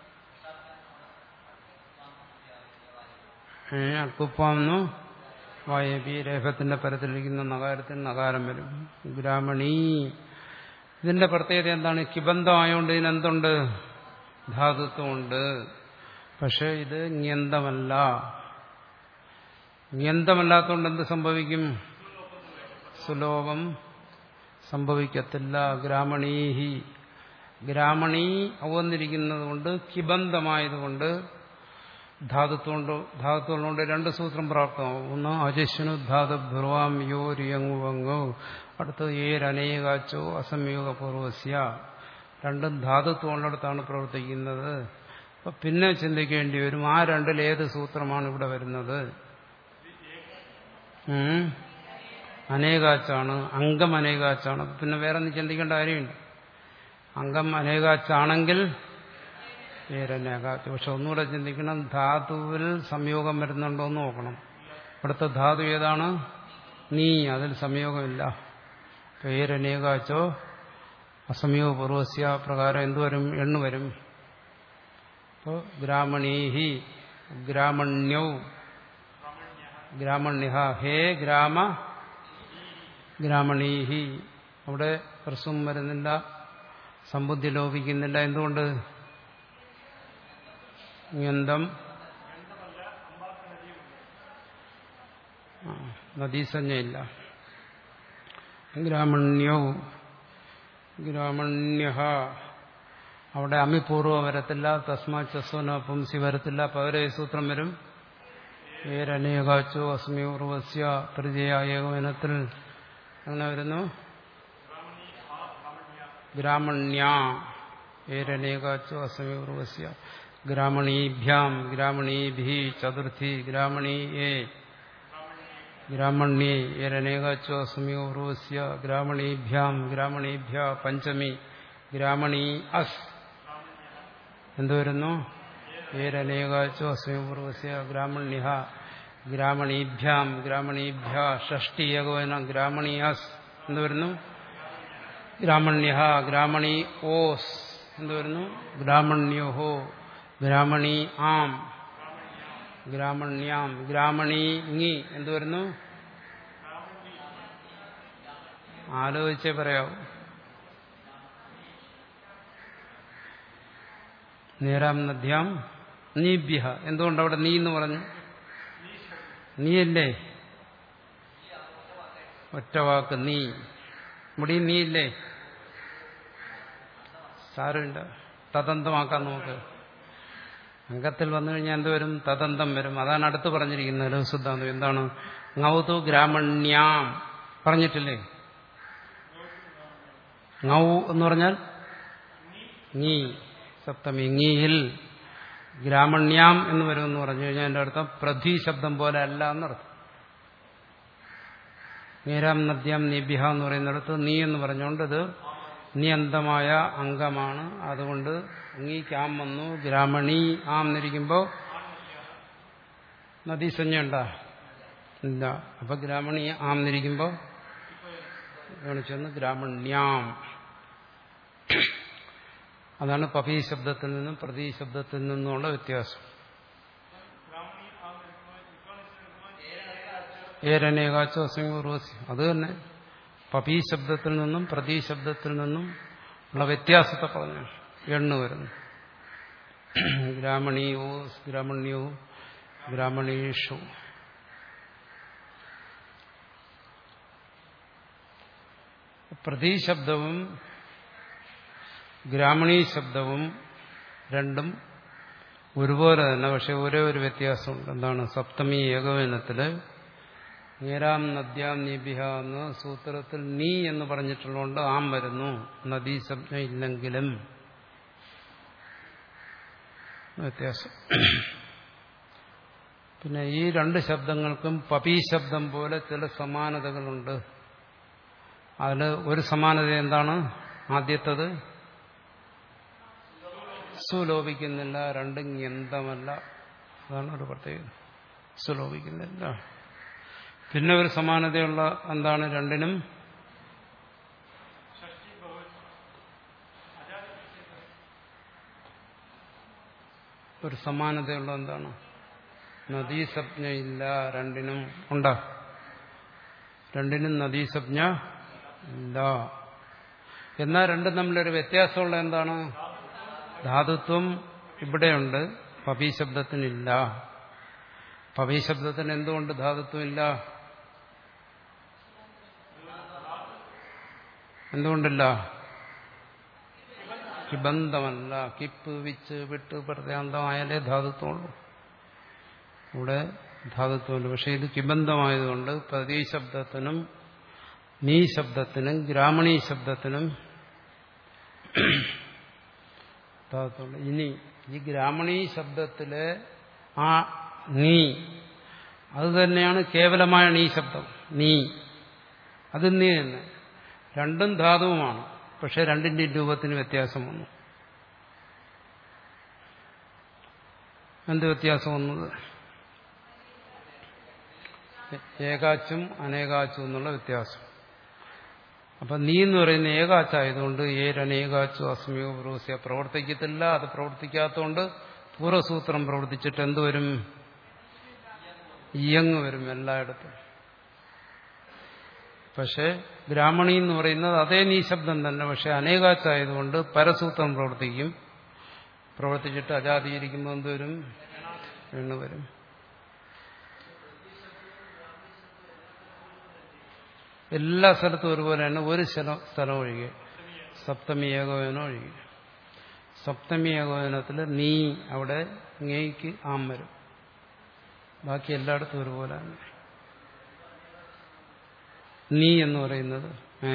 അൽക്കുപ്പാന്നു വായബി രേഖത്തിന്റെ പരത്തിലിരിക്കുന്ന നകാരത്തിന് നകാരം വരും ഗ്രാമണീ ഇതിന്റെ പ്രത്യേകത എന്താണ് കിബന്ധമായോണ്ട് ഇതിനെന്തുണ്ട് ധാതുത്വമുണ്ട് പക്ഷെ ഇത് ജ്ഞന്തമല്ല ജ്ഞന്തമല്ലാത്തതുകൊണ്ട് എന്ത് സംഭവിക്കും സുലോഭം സംഭവിക്കത്തില്ല ഗ്രാമണീഹി ഗ്രാമണീ അവന്നിരിക്കുന്നത് കൊണ്ട് കിബന്ധമായതുകൊണ്ട് ധാതുത്വമുണ്ട് ധാതുത്വമുള്ളതുകൊണ്ട് രണ്ട് സൂത്രം പ്രാപ്തമാവും ഒന്ന് അജസ്വനു ധാതു ബ്രുവാം യോ റിയങ്ങു വങ്ങോ അടുത്തത് ഏരനേകാച്ചോ അസംയോഗപൂർവസ്യ രണ്ടും ധാതുത്വമുള്ളിടത്താണ് പ്രവർത്തിക്കുന്നത് അപ്പൊ പിന്നെ ചിന്തിക്കേണ്ടി വരും ആ രണ്ടിൽ ഏത് സൂത്രമാണ് ഇവിടെ വരുന്നത് അനേകാച്ചാണ് അംഗം അനേകാച്ചാണ് പിന്നെ വേറെ ഒന്നും ചിന്തിക്കേണ്ട കാര്യമുണ്ട് അംഗം അനേകാച്ചാണെങ്കിൽ പേരനേകാച്ച് പക്ഷെ ഒന്നുകൂടെ ചിന്തിക്കണം ധാതുവിൽ സംയോഗം വരുന്നുണ്ടോ എന്ന് നോക്കണം ഇവിടുത്തെ ധാതു ഏതാണ് നീ അതിൽ സംയോഗമില്ല പേരനേകാച്ചോ അസംയോഗ പൂർവസ്യ പ്രകാരം എന്തുവരും എണ്ണു വരും അപ്പോൾ ഗ്രാമണീഹി ഗ്രാമണ്യൗ ഗ്രാമണ്യ ഹേ ഗ്രാമ ഗ്രാമണീഹി അവിടെ ഹ്രസ്വം വരുന്നില്ല സമ്പുദ്ധി ലോപിക്കുന്നില്ല എന്തുകൊണ്ട് യന്തം നദീസഞ്ജയില്ല ഗ്രാമണ്യൗ ഗ്രാമണ്യ അവിടെ അമിപൂർവ വരത്തില്ല തസ്മാ ചസ്വന പുംസി വരത്തില്ല പകര സൂത്രം വരും ഏരനേകാച്ചോ അസ്മിപൂർവസ്യ തൃതീയ ഏകവനത്തിൽ അങ്ങനെ വരുന്നു ഗ്രാമണ്യ ഏരനേകാച്ചോ അസ്മിപൂർവസ്യ ഗ്രാമണീഭ്യാം ഗ്രാമണീഭി ചതുർത്ഥി ഗ്രാമണീ ഏ ഗ്രാമണ്യേ ഏരനേകാച്ചോ അസ്മിപൂർവസ്യ ഗ്രാമണീഭ്യാം ഗ്രാമണീഭ്യ പഞ്ചമി ഗ്രാമണീ അസ് എന്തു വരുന്നു ഏരനേകാച്ചോ അസ്മിപൂർവസ്യ ഗ്രാമണ്യ ഗ്രാമണീഭ്യാം ഗ്രാമണീഭ്യ ഷഷ്ടി ഏകോന ഗ്രാമണീ അസ് എന്തു വരുന്നു ഗ്രാമണ്യ ഗ്രാമണി ഓസ് എന്തു വരുന്നു ഗ്രാമണ്യോഹോ ഗ്രാമണി ആം ഗ്രാമണ്യാം ഗ്രാമണി ngി എന്തു വരുന്നു ആലോചിച്ചേ പറയാവൂ നേരാം നദ്യാം നീഭ്യ എന്തുകൊണ്ട് അവിടെ നീ എന്ന് പറഞ്ഞു നീയല്ലേ ഒറ്റവാക്ക് നീ ഇവിടെ നീ ഇല്ലേ സാരമില്ല തദന്തമാക്കാൻ നോക്ക് അംഗത്തിൽ വന്നു കഴിഞ്ഞാൽ എന്ത് വരും തദന്തം വരും അതാണ് അടുത്ത് പറഞ്ഞിരിക്കുന്നത് ലഘുസിദ്ധാന്തം എന്താണ് ngൗതു ഗ്രാമണ്യാം പറഞ്ഞിട്ടില്ലേ ngൗ എന്ന് പറഞ്ഞാൽ നീ സപ്തമി ngീഹിൽ ഗ്രാമണ്യാം എന്ന് വരുമെന്ന് പറഞ്ഞു കഴിഞ്ഞാൽ എൻ്റെ അർത്ഥം പ്രധി ശബ്ദം പോലെ അല്ല എന്നർത്ഥം നീരാം നദ്യാം നിബിഹ എന്ന് പറയുന്നിടത്ത് നീ എന്ന് പറഞ്ഞുകൊണ്ട് ഇത് നിയന്തമായ അംഗമാണ് അതുകൊണ്ട് അങ്ങീക്കാം വന്നു ഗ്രാമണി ആം എന്നിരിക്കുമ്പോൾ നദീസഞ്ജ ഉണ്ടാ ഇല്ല അപ്പൊ ഗ്രാമണി ആം എന്നിരിക്കുമ്പോൾ ചെന്ന് ഗ്രാമണ്യാം അതാണ് പപീ ശബ്ദത്തിൽ നിന്നും പ്രതീ ശബ്ദത്തിൽ നിന്നുമുള്ള വ്യത്യാസം ഏരനേകാച്ചോ അസംഗൂർവസി അത് തന്നെ പപീ ശബ്ദത്തിൽ നിന്നും പ്രതീ ശബ്ദത്തിൽ നിന്നും ഉള്ള വ്യത്യാസത്തെ പറഞ്ഞു എണ്ണു വരുന്നു ഗ്രാമണീയോ ഗ്രാമണ്യോ ഗ്രാമണീഷു പ്രതീ ശബ്ദവും ഗ്രാമണീ ശബ്ദവും രണ്ടും ഒരുപോലെ തന്നെ പക്ഷെ ഒരേ ഒരു വ്യത്യാസമുണ്ട് എന്താണ് സപ്തമി ഏകവചനത്തില് നീരാം നദ്യാം നീബിഹ എന്ന് സൂത്രത്തിൽ നീ എന്ന് പറഞ്ഞിട്ടുള്ളതുകൊണ്ട് ആം വരുന്നു നദീ ശബ്ദം ഇല്ലെങ്കിലും വ്യത്യാസം പിന്നെ ഈ രണ്ട് ശബ്ദങ്ങൾക്കും പപീ ശബ്ദം പോലെ ചില സമാനതകളുണ്ട് അതിൽ ഒരു സമാനത എന്താണ് ആദ്യത്തത് സുലോപിക്കുന്നില്ല രണ്ടും യന്തമല്ല അതാണ് ഒരു പ്രത്യേകത സുലോപിക്കുന്നില്ല പിന്നെ ഒരു സമാനതയുള്ള എന്താണ് രണ്ടിനും ഒരു സമാനതയുള്ള എന്താണ് നദീസജ്ഞയില്ല രണ്ടിനും ഉണ്ടോ രണ്ടിനും നദീസജ്ഞ ഇല്ല എന്നാൽ രണ്ടും തമ്മിലൊരു വ്യത്യാസമുള്ള എന്താണ് ധാതുത്വം ഇവിടെയുണ്ട് പപി ശബ്ദത്തിനില്ല പപി ശബ്ദത്തിന് എന്തുകൊണ്ട് ധാതുത്വം ഇല്ല എന്തുകൊണ്ടില്ല കിബന്ധമല്ല കിപ്പ് വിച്ച് വിട്ട് പ്രത്യാന്തമായാലേ ധാതുത്വമുള്ളൂ ഇവിടെ ധാതുത്വമുണ്ട് പക്ഷെ ഇത് കിബന്ധമായതുകൊണ്ട് പ്രതി ശബ്ദത്തിനും നീ ശബ്ദത്തിനും ഗ്രാമണീ ശബ്ദത്തിനും ധാതുത്വമുണ്ട് ഇനി ഈ ഗ്രാമണീ ശബ്ദത്തിലെ ആ നീ അത് തന്നെയാണ് കേവലമായ നീ ശബ്ദം നീ അത് നീ തന്നെ രണ്ടും ധാതുവുമാണ് പക്ഷെ രണ്ടിന്റെ രൂപത്തിന് വ്യത്യാസം വന്നു എന്ത് വ്യത്യാസം വന്നത് ഏകാച്ചും അനേകാച്ചും എന്നുള്ള വ്യത്യാസം അപ്പൊ നീ എന്ന് പറയുന്ന ഏകാച്ചായതുകൊണ്ട് ഏരനേകാച്ചു അസ്മിയോ പുറൂസ്യ പ്രവർത്തിക്കത്തില്ല അത് പ്രവർത്തിക്കാത്തതുകൊണ്ട് പൂർവ്വസൂത്രം പ്രവർത്തിച്ചിട്ട് എന്തുവരും ഇയങ്ങ് വരും എല്ലായിടത്തും പക്ഷെ ബ്രാഹ്മണി എന്ന് പറയുന്നത് അതേ നീ ശബ്ദം തന്നെ പക്ഷെ അനേകാച്ചായതുകൊണ്ട് പരസൂത്രം പ്രവർത്തിക്കും പ്രവർത്തിച്ചിട്ട് അജാതിയിരിക്കുമ്പോൾ എന്തുവരും എണ്ണ വരും എല്ലാ സ്ഥലത്തും ഒരുപോലെ തന്നെ ഒരു സ്ഥലം സ്ഥലം ഒഴികെ സപ്തമി ഏകോപനം ഒഴികെ സപ്തമി ഏകോപനത്തിൽ നീ അവിടെ ngയ്ക്ക് ആം വരും ബാക്കി എല്ലായിടത്തും ഒരുപോലെ തന്നെ നീ എന്ന് പറയുന്നത് ഏ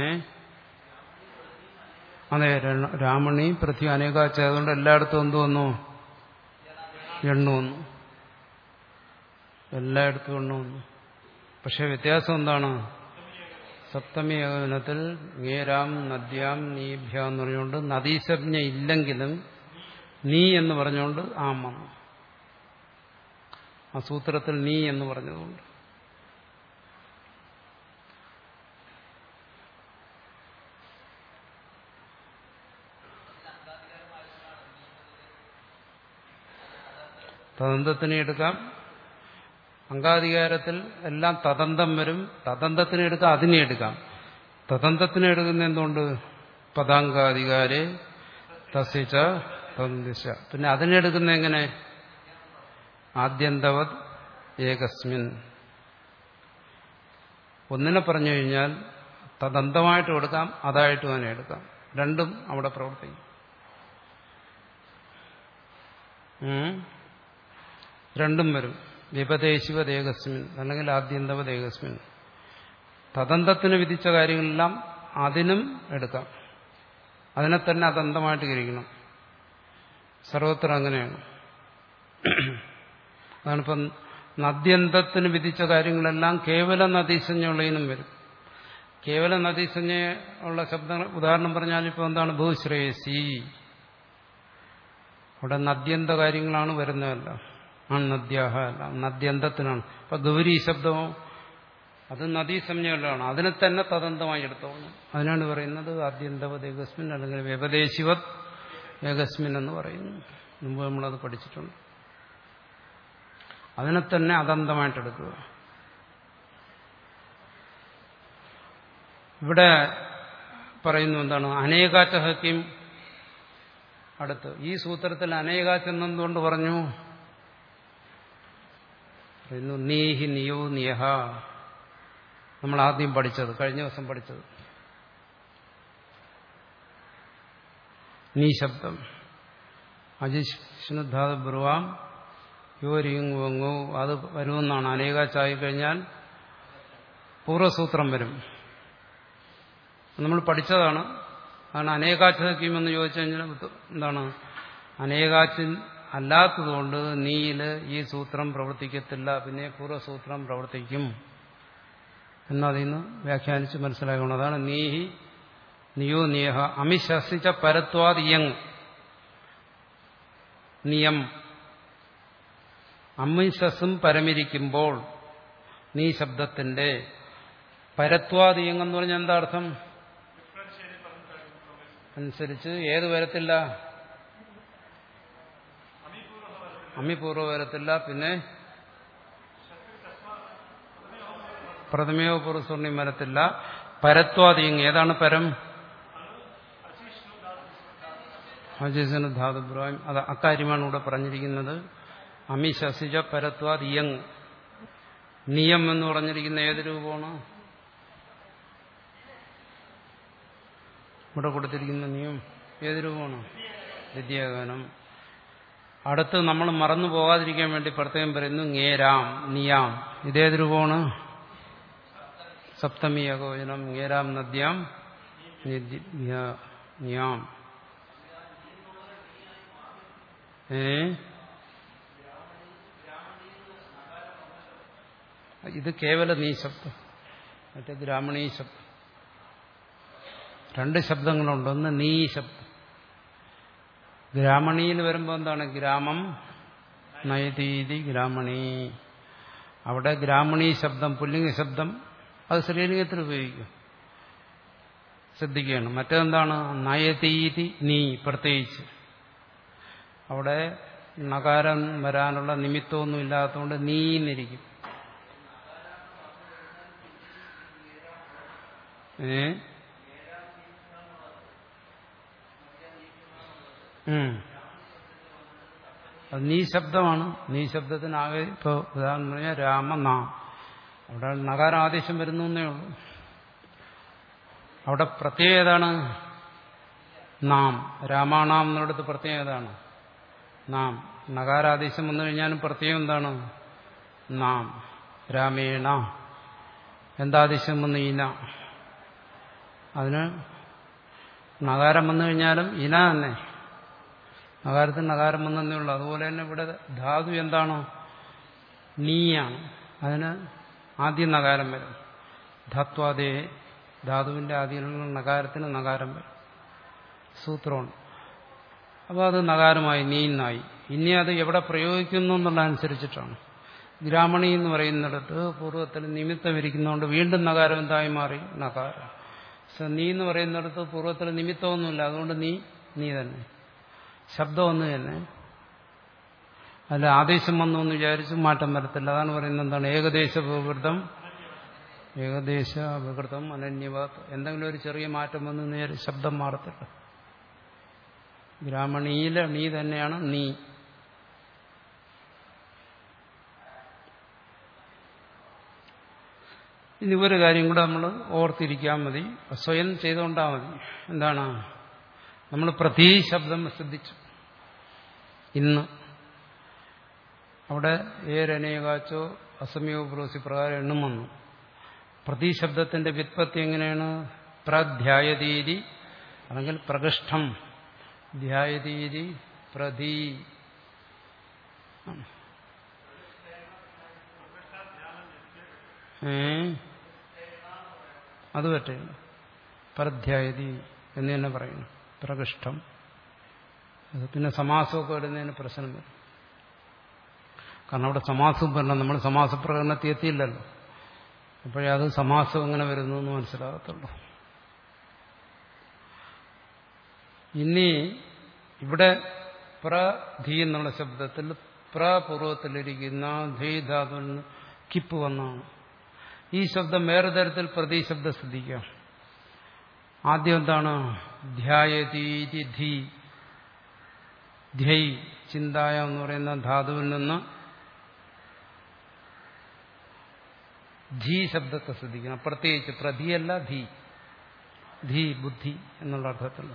അതെ രാമണി പൃഥ്വി അനേകാച്ചതുകൊണ്ട് എല്ലായിടത്തും എന്തു വന്നു എണ്ണു വന്നു എല്ലായിടത്തും എണ്ണു വന്നു പക്ഷെ വ്യത്യാസം എന്താണ് സപ്തമി ഏകോപനത്തിൽ ngേരാം നദ്യാം നീഭ്യ എന്ന് പറഞ്ഞുകൊണ്ട് നദീസജ്ഞ ഇല്ലെങ്കിലും നീ എന്ന് പറഞ്ഞുകൊണ്ട് ആം വന്നു ആ സൂത്രത്തിൽ നീ എന്ന് പറഞ്ഞതുകൊണ്ട് തദന്തത്തിനെ എടുക്കാം അംഗാധികാരത്തിൽ എല്ലാം തദന്തം വരും തദന്തത്തിനെ എടുക്കാം അതിനെ എടുക്കാം തദന്തത്തിനെ എടുക്കുന്ന എന്തുകൊണ്ട് പദാങ്കാധികാരെ തസ്യച്ച തദ്ദിശ പിന്നെ അതിനെടുക്കുന്ന എങ്ങനെ ആദ്യന്തവത് ഏകസ്മിൻ ഒന്നിനെ പറഞ്ഞു കഴിഞ്ഞാൽ തദന്തമായിട്ടും എടുക്കാം അതായിട്ടും അതിനെ എടുക്കാം രണ്ടും അവിടെ പ്രവർത്തിക്കും രണ്ടും വരും വിപദേശിവത് ഏകസ്മിൻ അല്ലെങ്കിൽ ആദ്യന്തവത് ഏകസ്മിൻ തദന്തത്തിന് വിധിച്ച കാര്യങ്ങളെല്ലാം അതിനും എടുക്കാം അതിനെ തന്നെ അതന്തമായിട്ട് ഗ്രഹിക്കണം സർവത്ര അങ്ങനെയാണ് അതാണിപ്പം നദ്യന്തത്തിന് വിധിച്ച കാര്യങ്ങളെല്ലാം കേവല നദീസഞ്ജയുള്ളതിനും വരും കേവല നദീസഞ്ജ ഉള്ള ശബ്ദങ്ങൾ ഉദാഹരണം പറഞ്ഞാൽ ഇപ്പോൾ എന്താണ് ഭൂശ്രേയസി അവിടെ നദ്യന്ത കാര്യങ്ങളാണ് വരുന്നതല്ല ആണ് നദ്യാഹ അല്ല നദ്യന്തത്തിനാണ് അപ്പൊ ഗൗരി ശബ്ദമോ അത് നദീസംജ്ഞയുള്ളതാണ് അതിനെ തന്നെ തദന്തമായി എടുത്തോളണം അതിനാണ് പറയുന്നത് ആദ്യന്തവത് ഏകസ്മിൻ അല്ലെങ്കിൽ വ്യപദേശിവത് ഏകസ്മിൻ എന്ന് പറയുന്നു മുമ്പ് നമ്മളത് പഠിച്ചിട്ടുണ്ട് അതിനെ തന്നെ അതന്തമായിട്ടെടുക്കുക ഇവിടെ പറയുന്നു എന്താണ് അനേകാച്ച ഹക്യം അടുത്ത് ഈ സൂത്രത്തിൽ അനേകാച്ച് എന്നെന്തുകൊണ്ട് പറഞ്ഞു പറയുന്നു നീഹി നിയോ നിയഹ നമ്മൾ ആദ്യം പഠിച്ചത് കഴിഞ്ഞ ദിവസം പഠിച്ചത് നീ ശബ്ദം അജിഷ്ണുധാത ബ്രുവാം യോരിങ്ങു അത് വരുമെന്നാണ് അനേകാച്ചായി കഴിഞ്ഞാൽ പൂർവ്വസൂത്രം വരും നമ്മൾ പഠിച്ചതാണ് അതാണ് അനേകാച്ചതയ്ക്കുമെന്ന് ചോദിച്ചു കഴിഞ്ഞാൽ എന്താണ് അനേകാച്ചിൻ അല്ലാത്തതുകൊണ്ട് നീയില് ഈ സൂത്രം പ്രവർത്തിക്കത്തില്ല പിന്നെ പൂർവ്വസൂത്രം പ്രവർത്തിക്കും എന്നതിൽ നിന്ന് വ്യാഖ്യാനിച്ച് മനസ്സിലാക്കണം അതാണ് നീഹി നിയോ നിയഹ അമിശസിച്ച പരത്വാദിയങ് നിയം അമ്മിശസും പരമിരിക്കുമ്പോൾ നീ ശബ്ദത്തിന്റെ പരത്വാദിയങ് എന്ന് പറഞ്ഞാൽ എന്താ അർത്ഥം അനുസരിച്ച് ഏത് വരത്തില്ല അമ്മിപൂർവ്വ വരത്തില്ല പിന്നെ പ്രഥമയോ പുറസ്വർണ്യം വരത്തില്ല പരത്വാദിയങ് ഏതാണ് പരം അജീസന് ധാതുബ്രാഹിം അത് അക്കാര്യമാണ് ഇവിടെ പറഞ്ഞിരിക്കുന്നത് അമി ശസിജ പരത്വാദ് യങ് നിയം എന്ന് പറഞ്ഞിരിക്കുന്ന ഏത് രൂപമാണ് ഇവിടെ കൊടുത്തിരിക്കുന്ന നിയം ഏത് രൂപമാണ് വിദ്യാഗാനം അടുത്ത് നമ്മൾ മറന്നു പോകാതിരിക്കാൻ വേണ്ടി പ്രത്യേകം പറയുന്നു ngേരാം നിയാം ഇതേത് രൂപമാണ് സപ്തമി ഏകോചനം ngേരാം നദ്യാം നിയാം ഏ ഇത് കേവല നീ ശബ്ദം മറ്റേ ഗ്രാമണീ ശബ്ദം രണ്ട് ശബ്ദങ്ങളുണ്ട് ഒന്ന് നീ ശബ്ദം ഗ്രാമണിയിൽ വരുമ്പോൾ എന്താണ് ഗ്രാമം നയതീതി ഗ്രാമണി അവിടെ ഗ്രാമണീ ശബ്ദം പുല്ലിംഗ ശബ്ദം അത് ശ്രീലിംഗത്തിൽ ഉപയോഗിക്കും ശ്രദ്ധിക്കുകയാണ് മറ്റേതെന്താണ് നയതീതി നീ പ്രത്യേകിച്ച് അവിടെ നകാരം വരാനുള്ള നിമിത്തമൊന്നും ഇല്ലാത്തതുകൊണ്ട് നീന്നിരിക്കും ഏ അത് നീ ശബ്ദമാണ് നീ ശബ്ദത്തിനാകെ ഇപ്പൊ ഉദാഹരണം പറഞ്ഞാൽ രാമനാം അവിടെ നകാരം ആദേശം വരുന്നു എന്നേ ഉള്ളൂ അവിടെ പ്രത്യേകം ഏതാണ് നാം രാമാണാം എന്നിടത്ത് പ്രത്യേകം ഏതാണ് നാം നകാരാദേശം വന്നു കഴിഞ്ഞാലും പ്രത്യേകം എന്താണ് നാം രാമേണ എന്താദേശം വന്നു ഈന അതിന് നകാരം വന്നു കഴിഞ്ഞാലും ഇന തന്നെ നകാരത്തിന് നകാരം വന്നേ ഉള്ളൂ അതുപോലെ തന്നെ ഇവിടെ ധാതു എന്താണോ നീയാണ് അതിന് ആദ്യം നകാരം വരും ധത്വാദേ ധാതുവിന്റെ ആദ്യമുള്ള നകാരത്തിന് നകാരം വരും സൂത്രമാണ് അപ്പോൾ അത് നകാരമായി നീന്നായി ഇനി അത് എവിടെ പ്രയോഗിക്കുന്നു എന്നുള്ളതനുസരിച്ചിട്ടാണ് ഗ്രാമണി എന്ന് പറയുന്നിടത്ത് പൂർവ്വത്തിൽ നിമിത്തം ഇരിക്കുന്നതുകൊണ്ട് വീണ്ടും നകാരം എന്തായി മാറി നകാരം നീ എന്ന് പറയുന്നിടത്ത് പൂർവ്വത്തിൽ നിമിത്തമൊന്നുമില്ല അതുകൊണ്ട് നീ നീ തന്നെ ശബ്ദം ഒന്ന് തന്നെ അല്ല ആദേശം വന്നു എന്ന് വിചാരിച്ച് മാറ്റം വരത്തില്ല അതാണ് പറയുന്നത് എന്താണ് ഏകദേശ വികൃതം ഏകദേശ വികൃതം അനന്യവാദ് എന്തെങ്കിലും ഒരു ചെറിയ മാറ്റം വന്നു നേരെ ശബ്ദം മാറത്തില്ല ഗ്രാമണിയിലെ നീ തന്നെയാണ് നീ ഇനി ഒരു കാര്യം കൂടെ നമ്മൾ ഓർത്തിരിക്കാൻ മതി സ്വയം ചെയ്തുകൊണ്ടാൽ മതി എന്താണ് നമ്മൾ പ്രതീ ശബ്ദം ശ്രദ്ധിച്ചു ഇന്ന് അവിടെ ഏരനേകാച്ചോ അസമയോ പ്രോസി പ്രകാരം എണ്ണും വന്നു പ്രതീ ശബ്ദത്തിന്റെ വ്യുത്പത്തി എങ്ങനെയാണ് പ്രധ്യായതീതി അല്ലെങ്കിൽ പ്രകൃഷ്ടം ധ്യായതീതി പ്രതീ ഏ അത് പറ്റില്ല പരധ്യായതി എന്ന് തന്നെ പറയുന്നു പ്രകൃഷ്ടം അത് പിന്നെ സമാസമൊക്കെ വരുന്നതിന് പ്രശ്നം വരും കാരണം അവിടെ സമാസം വരണം നമ്മൾ സമാസപ്രകടനത്തിൽ എത്തിയില്ലല്ലോ അപ്പോഴേ അത് സമാസം എങ്ങനെ വരുന്നു എന്ന് മനസ്സിലാകത്തുള്ളൂ ഇനി ഇവിടെ പ്രധി എന്നുള്ള ശബ്ദത്തിൽ പ്രപൂർവത്തിലിരിക്കുന്ന ധീധാതുവിന് കിപ്പ് വന്നാണ് ഈ ശബ്ദം വേറെ തരത്തിൽ പ്രതി ശബ്ദം ശ്രദ്ധിക്കാം ആദ്യം എന്താണ് ധ്യായതീതി ധീ ധ്യൈ ചിന്തായ എന്ന് പറയുന്ന ധാതുവിൽ നിന്ന് ധീ ശബ്ദത്തെ ശ്രദ്ധിക്കണം പ്രത്യേകിച്ച് പ്രതിയല്ല ധീ ധീ ബുദ്ധി എന്നുള്ള അർത്ഥത്തിൽ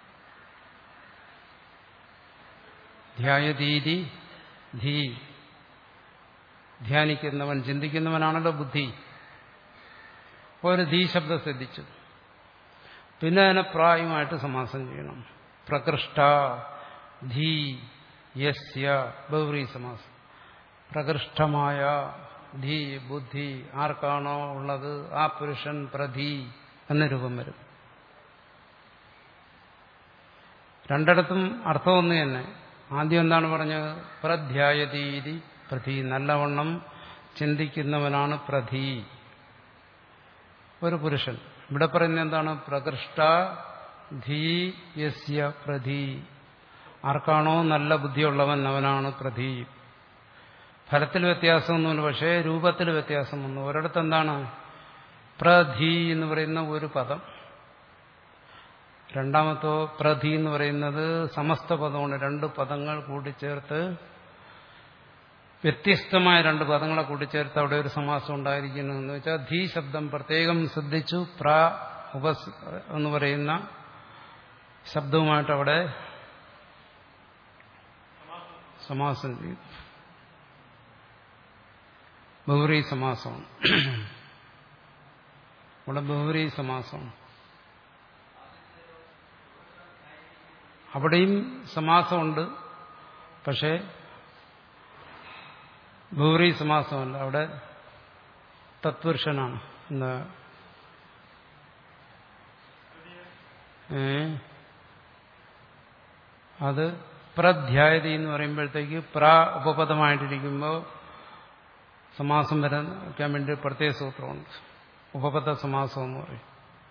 ധ്യായതീതി ധീ ധ്യാനിക്കുന്നവൻ ചിന്തിക്കുന്നവനാണല്ലോ ബുദ്ധി ഒരു ധീ ശബ്ദം ശ്രദ്ധിച്ചു പിന്നെ അതിനെ പ്രായമായിട്ട് സമാസം ചെയ്യണം പ്രകൃഷ്ട ധീ യസ്യ ബൗറി സമാസം പ്രകൃഷ്ടമായ ധീ ബുദ്ധി ആർക്കാണോ ഉള്ളത് ആ പുരുഷൻ പ്രധി എന്ന രൂപം വരും രണ്ടിടത്തും അർത്ഥം ഒന്ന് തന്നെ ആദ്യം എന്താണ് പറഞ്ഞത് പ്രധ്യായതീതി പ്രധി നല്ലവണ്ണം ചിന്തിക്കുന്നവനാണ് പ്രധി ഒരു പുരുഷൻ ഇവിടെ പറയുന്നത് എന്താണ് പ്രകൃഷ്ട ധീ യസ്യ പ്രധി ആർക്കാണോ നല്ല ബുദ്ധിയുള്ളവൻ അവനാണ് പ്രധി ഫലത്തിൽ വ്യത്യാസമൊന്നുമില്ല പക്ഷേ രൂപത്തിൽ വ്യത്യാസം വന്നു ഒരിടത്ത് എന്താണ് പ്രധി എന്ന് പറയുന്ന ഒരു പദം രണ്ടാമത്തോ പ്രധി എന്ന് പറയുന്നത് സമസ്ത പദമാണ് രണ്ട് പദങ്ങൾ കൂട്ടിച്ചേർത്ത് വ്യത്യസ്തമായ രണ്ട് പദങ്ങളെ കൂട്ടിച്ചേർത്ത് അവിടെ ഒരു സമാസം ഉണ്ടായിരിക്കുന്നു എന്ന് വെച്ചാൽ ധീ ശബ്ദം പ്രത്യേകം ശ്രദ്ധിച്ചു പ്ര ഉപസ് എന്ന് പറയുന്ന ശബ്ദവുമായിട്ട് അവിടെ സമാസം ചെയ്തു ബഹുറി സമാസമാണ് ഇവിടെ ബഹുറി സമാസമാണ് അവിടെയും സമാസമുണ്ട് പക്ഷേ ബഹുറി സമാസമല്ല അവിടെ തത്പുരുഷനാണ് എന്താ ഏ അത് പ്രധ്യായതി എന്ന് പറയുമ്പോഴത്തേക്ക് പ്ര ഉപപദമായിട്ടിരിക്കുമ്പോൾ സമാസം വരാൻ വേണ്ടി പ്രത്യേക സൂത്രമുണ്ട് ഉപപദ സമാസം എന്ന് പറയും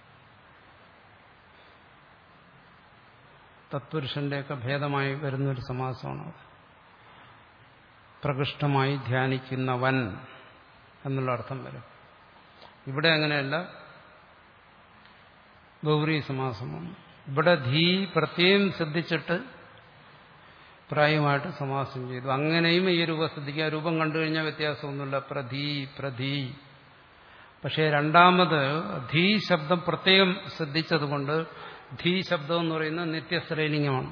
തത്പുരുഷന്റെയൊക്കെ ഭേദമായി വരുന്നൊരു സമാസമാണ് അത് പ്രകൃഷ്ടമായി ധ്യാനിക്കുന്നവൻ എന്നുള്ള അർത്ഥം വരും ഇവിടെ അങ്ങനെയല്ല ഗൗരി സമാസമാണ് ഇവിടെ ധീ പ്രത്യേകം ശ്രദ്ധിച്ചിട്ട് പ്രായമായിട്ട് സമാസം ചെയ്തു അങ്ങനെയും ഈ രൂപം ശ്രദ്ധിക്കുക രൂപം കണ്ടു കഴിഞ്ഞാൽ വ്യത്യാസമൊന്നുമില്ല പ്രധി പ്രധി പക്ഷേ രണ്ടാമത് ധീ ശബ്ദം പ്രത്യേകം ശ്രദ്ധിച്ചതുകൊണ്ട് ധീ ശബ്ദം എന്ന് പറയുന്നത് നിത്യശ്രേലിംഗമാണ്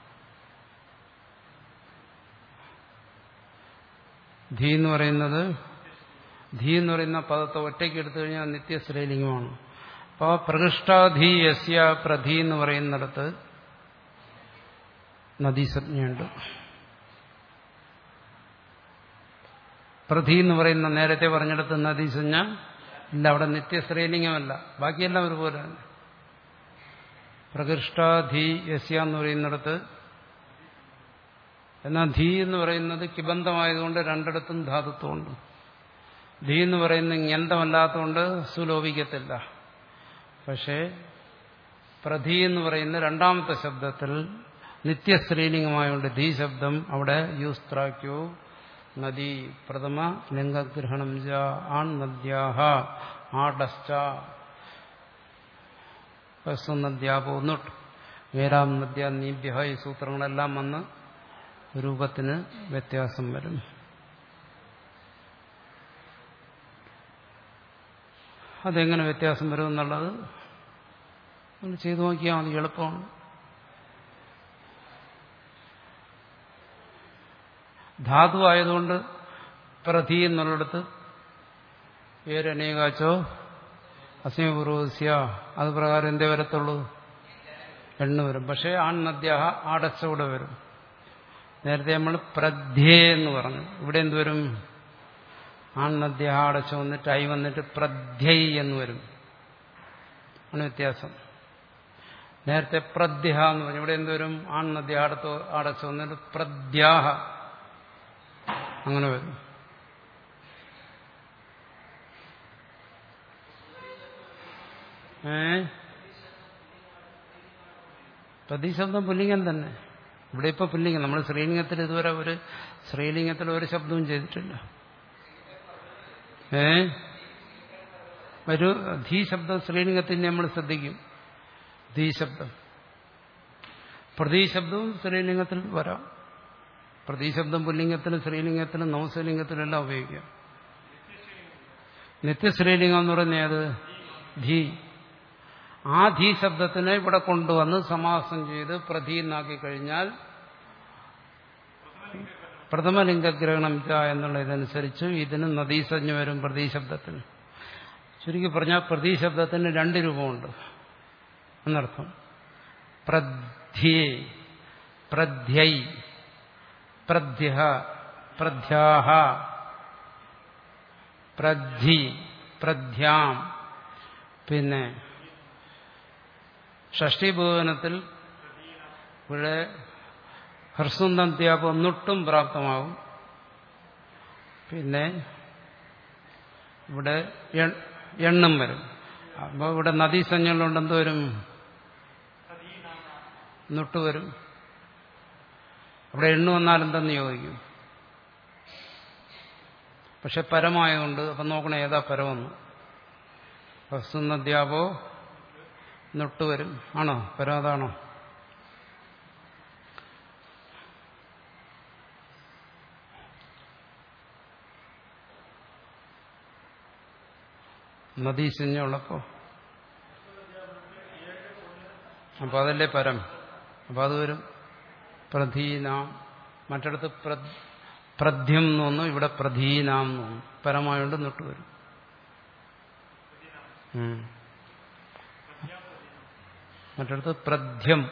ധീ എന്ന് പറയുന്നത് ധീ എന്ന് പറയുന്ന പദത്തെ ഒറ്റയ്ക്ക് എടുത്തു കഴിഞ്ഞാൽ നിത്യശ്രേലിംഗമാണ് അപ്പോൾ പ്രകൃഷ്ടാധീ യസ്യ പ്രധി എന്ന് പറയുന്നിടത്ത് നദീസജ്ഞയുണ്ട് പ്രധി എന്ന് പറയുന്ന നേരത്തെ പറഞ്ഞിടത്ത് നദീസഞ്ജ ഇല്ല അവിടെ നിത്യശ്രേലിംഗമല്ല ബാക്കിയെല്ലാം ഒരുപോലെ തന്നെ പ്രകൃഷ്ടാധീ യസ്യ എന്ന് പറയുന്നിടത്ത് എന്നാൽ ധീ എന്ന് പറയുന്നത് കിബന്ധമായതുകൊണ്ട് രണ്ടിടത്തും ധാതുത്വമുണ്ട് ധീ എന്ന് പറയുന്നത് യന്തമല്ലാത്തതുകൊണ്ട് സുലോപിക്കത്തില്ല പക്ഷേ പ്രധി എന്ന് പറയുന്ന രണ്ടാമത്തെ ശബ്ദത്തിൽ നിത്യസ്ത്രീലിംഗമായുണ്ട് ധീ ശബ്ദം അവിടെ യൂസ്ത്രാക്യോ നദി പ്രഥമ ലിംഗഗ്രഹണം ജ ആൺ നദ്യാഹ ആടശ്ച നദ്യാപോ ഒന്നിട്ട് വേരാം നദ്യ നീഭ്യ ഈ സൂത്രങ്ങളെല്ലാം വന്ന് രൂപത്തിന് വ്യത്യാസം വരും അതെങ്ങനെ വ്യത്യാസം വരും എന്നുള്ളത് നമ്മൾ ചെയ്തു നോക്കിയാൽ മതി എളുപ്പമാണ് ധാതു ആയതുകൊണ്ട് പ്രധി എന്നുള്ളിടത്ത് ഏരനേകാച്ചോ അസീമപൂർവസ്യ അത് പ്രകാരം എന്തേ വരത്തുള്ളൂ എണ്ണ വരും പക്ഷേ ആൺ നദ്യ ആടച്ചൂടെ വരും നേരത്തെ നമ്മൾ പ്രധ്യേ എന്ന് പറഞ്ഞു ഇവിടെ എന്ത് വരും ആൺ നദ്യ ആടച്ച വന്നിട്ട് ഐ വന്നിട്ട് പ്രധ്യൈ എന്ന് വരും ആണ് വ്യത്യാസം നേരത്തെ പ്രദ്യഹ എന്ന് പറഞ്ഞു ഇവിടെ എന്തുവരും ആൺ നദ്യ ആടത്തോ ആടച്ച വന്നിട്ട് പ്രദ്യാഹ അങ്ങനെ വരും ഏ പ്രതിശബ്ദം പുല്ലിംഗം തന്നെ ഇവിടെ ഇപ്പൊ പുല്ലിംഗം നമ്മൾ ശ്രീലിംഗത്തിൽ ഇതുവരെ ഒരു ശ്രീലിംഗത്തിൽ ഒരു ശബ്ദവും ചെയ്തിട്ടില്ല ഏ ഒരു ധീ ശബ്ദം ശ്രീലിംഗത്തിന് നമ്മൾ ശ്രദ്ധിക്കും ധീ ശബ്ദം പ്രതീശബ്ദവും ശ്രീലിംഗത്തിൽ വരാം പ്രതീശബ്ദം പുല്ലിംഗത്തിലും ശ്രീലിംഗത്തിലും നവസ്വലിംഗത്തിലും എല്ലാം ഉപയോഗിക്കാം നിത്യശ്രീലിംഗം എന്ന് പറയുന്നത് ഏത് ധീ ആ ധീ ശബ്ദത്തിനെ ഇവിടെ കൊണ്ടുവന്ന് സമാസം ചെയ്ത് പ്രധീന്നാക്കി കഴിഞ്ഞാൽ പ്രഥമലിംഗഗ്രഹണം ച എന്നുള്ള ഇതനുസരിച്ച് ഇതിന് നദീസഞ്ജ വരും പ്രതീശബ്ദത്തിന് ചുരുക്കി പറഞ്ഞാൽ പ്രതീശബ്ദത്തിന് രണ്ട് രൂപമുണ്ട് എന്നർത്ഥം പ്രധ്യേ പ്രധ്യൈ പ്രധ്യ പ്രധ്യാഹ പ്രദ്ധി പ്രധ്യാം പിന്നെ ഷഷ്ടിഭുവനത്തിൽ ഇവിടെ ഹ്രസ്വന്തന്ത്യാപം ഒന്നിട്ടും പ്രാപ്തമാവും പിന്നെ ഇവിടെ എണ്ണം വരും അപ്പോൾ ഇവിടെ നദീസഞ്ജകളുണ്ട് എന്ത് വരും നുട്ട് വരും അവിടെ എണ്ണു വന്നാൽ എന്തെന്ന് ചോദിക്കും പക്ഷെ പരമായതുകൊണ്ട് അപ്പം നോക്കണേ ഏതാ പരമെന്ന് വസ്തുനദ്യാപോ നുട്ട് വരും ആണോ പരം അതാണോ നദീസഞ്ജുള്ളപ്പോ അപ്പൊ അതല്ലേ പരം അപ്പൊ അത് വരും പ്രധീനാം മറ്റിടത്ത് പ്രധ്യം എന്ന് വന്നു ഇവിടെ പ്രധീനാം എന്ന് വന്നു പരമായോണ്ട് നിട്ട് വരും മറ്റിടത്ത് പ്രധ്യം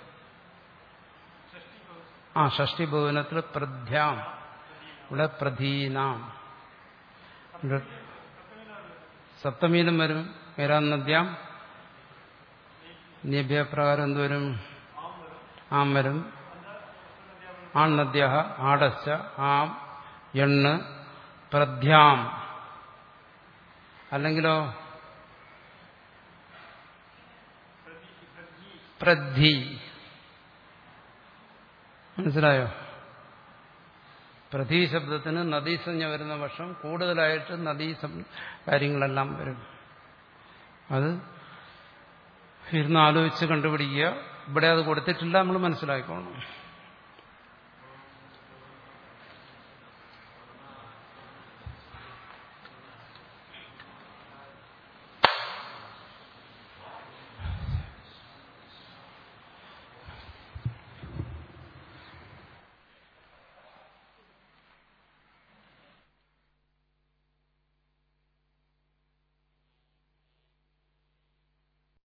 ആ ഷഷ്ടി ഭുവനത്തിൽ പ്രധ്യാം ഇവിടെ പ്രധീനാം സപ്തമീലും വരും ഏരാം നദ്യാം നിയഭ്യപ്രകാരം എന്തുവരും ആം വരും ആൺ നദ്യ ആടച്ച ആം എണ്ണ് പ്രധ്യാം അല്ലെങ്കിലോ പ്രദ്ധി മനസ്സിലായോ പ്രധി ശബ്ദത്തിന് നദീസഞ്ജ വരുന്ന പക്ഷം കൂടുതലായിട്ട് നദീസം കാര്യങ്ങളെല്ലാം വരും അത് ഇരുന്ന് ആലോചിച്ച് കണ്ടുപിടിക്കുക ഇവിടെ അത് കൊടുത്തിട്ടില്ല നമ്മൾ മനസ്സിലാക്കണം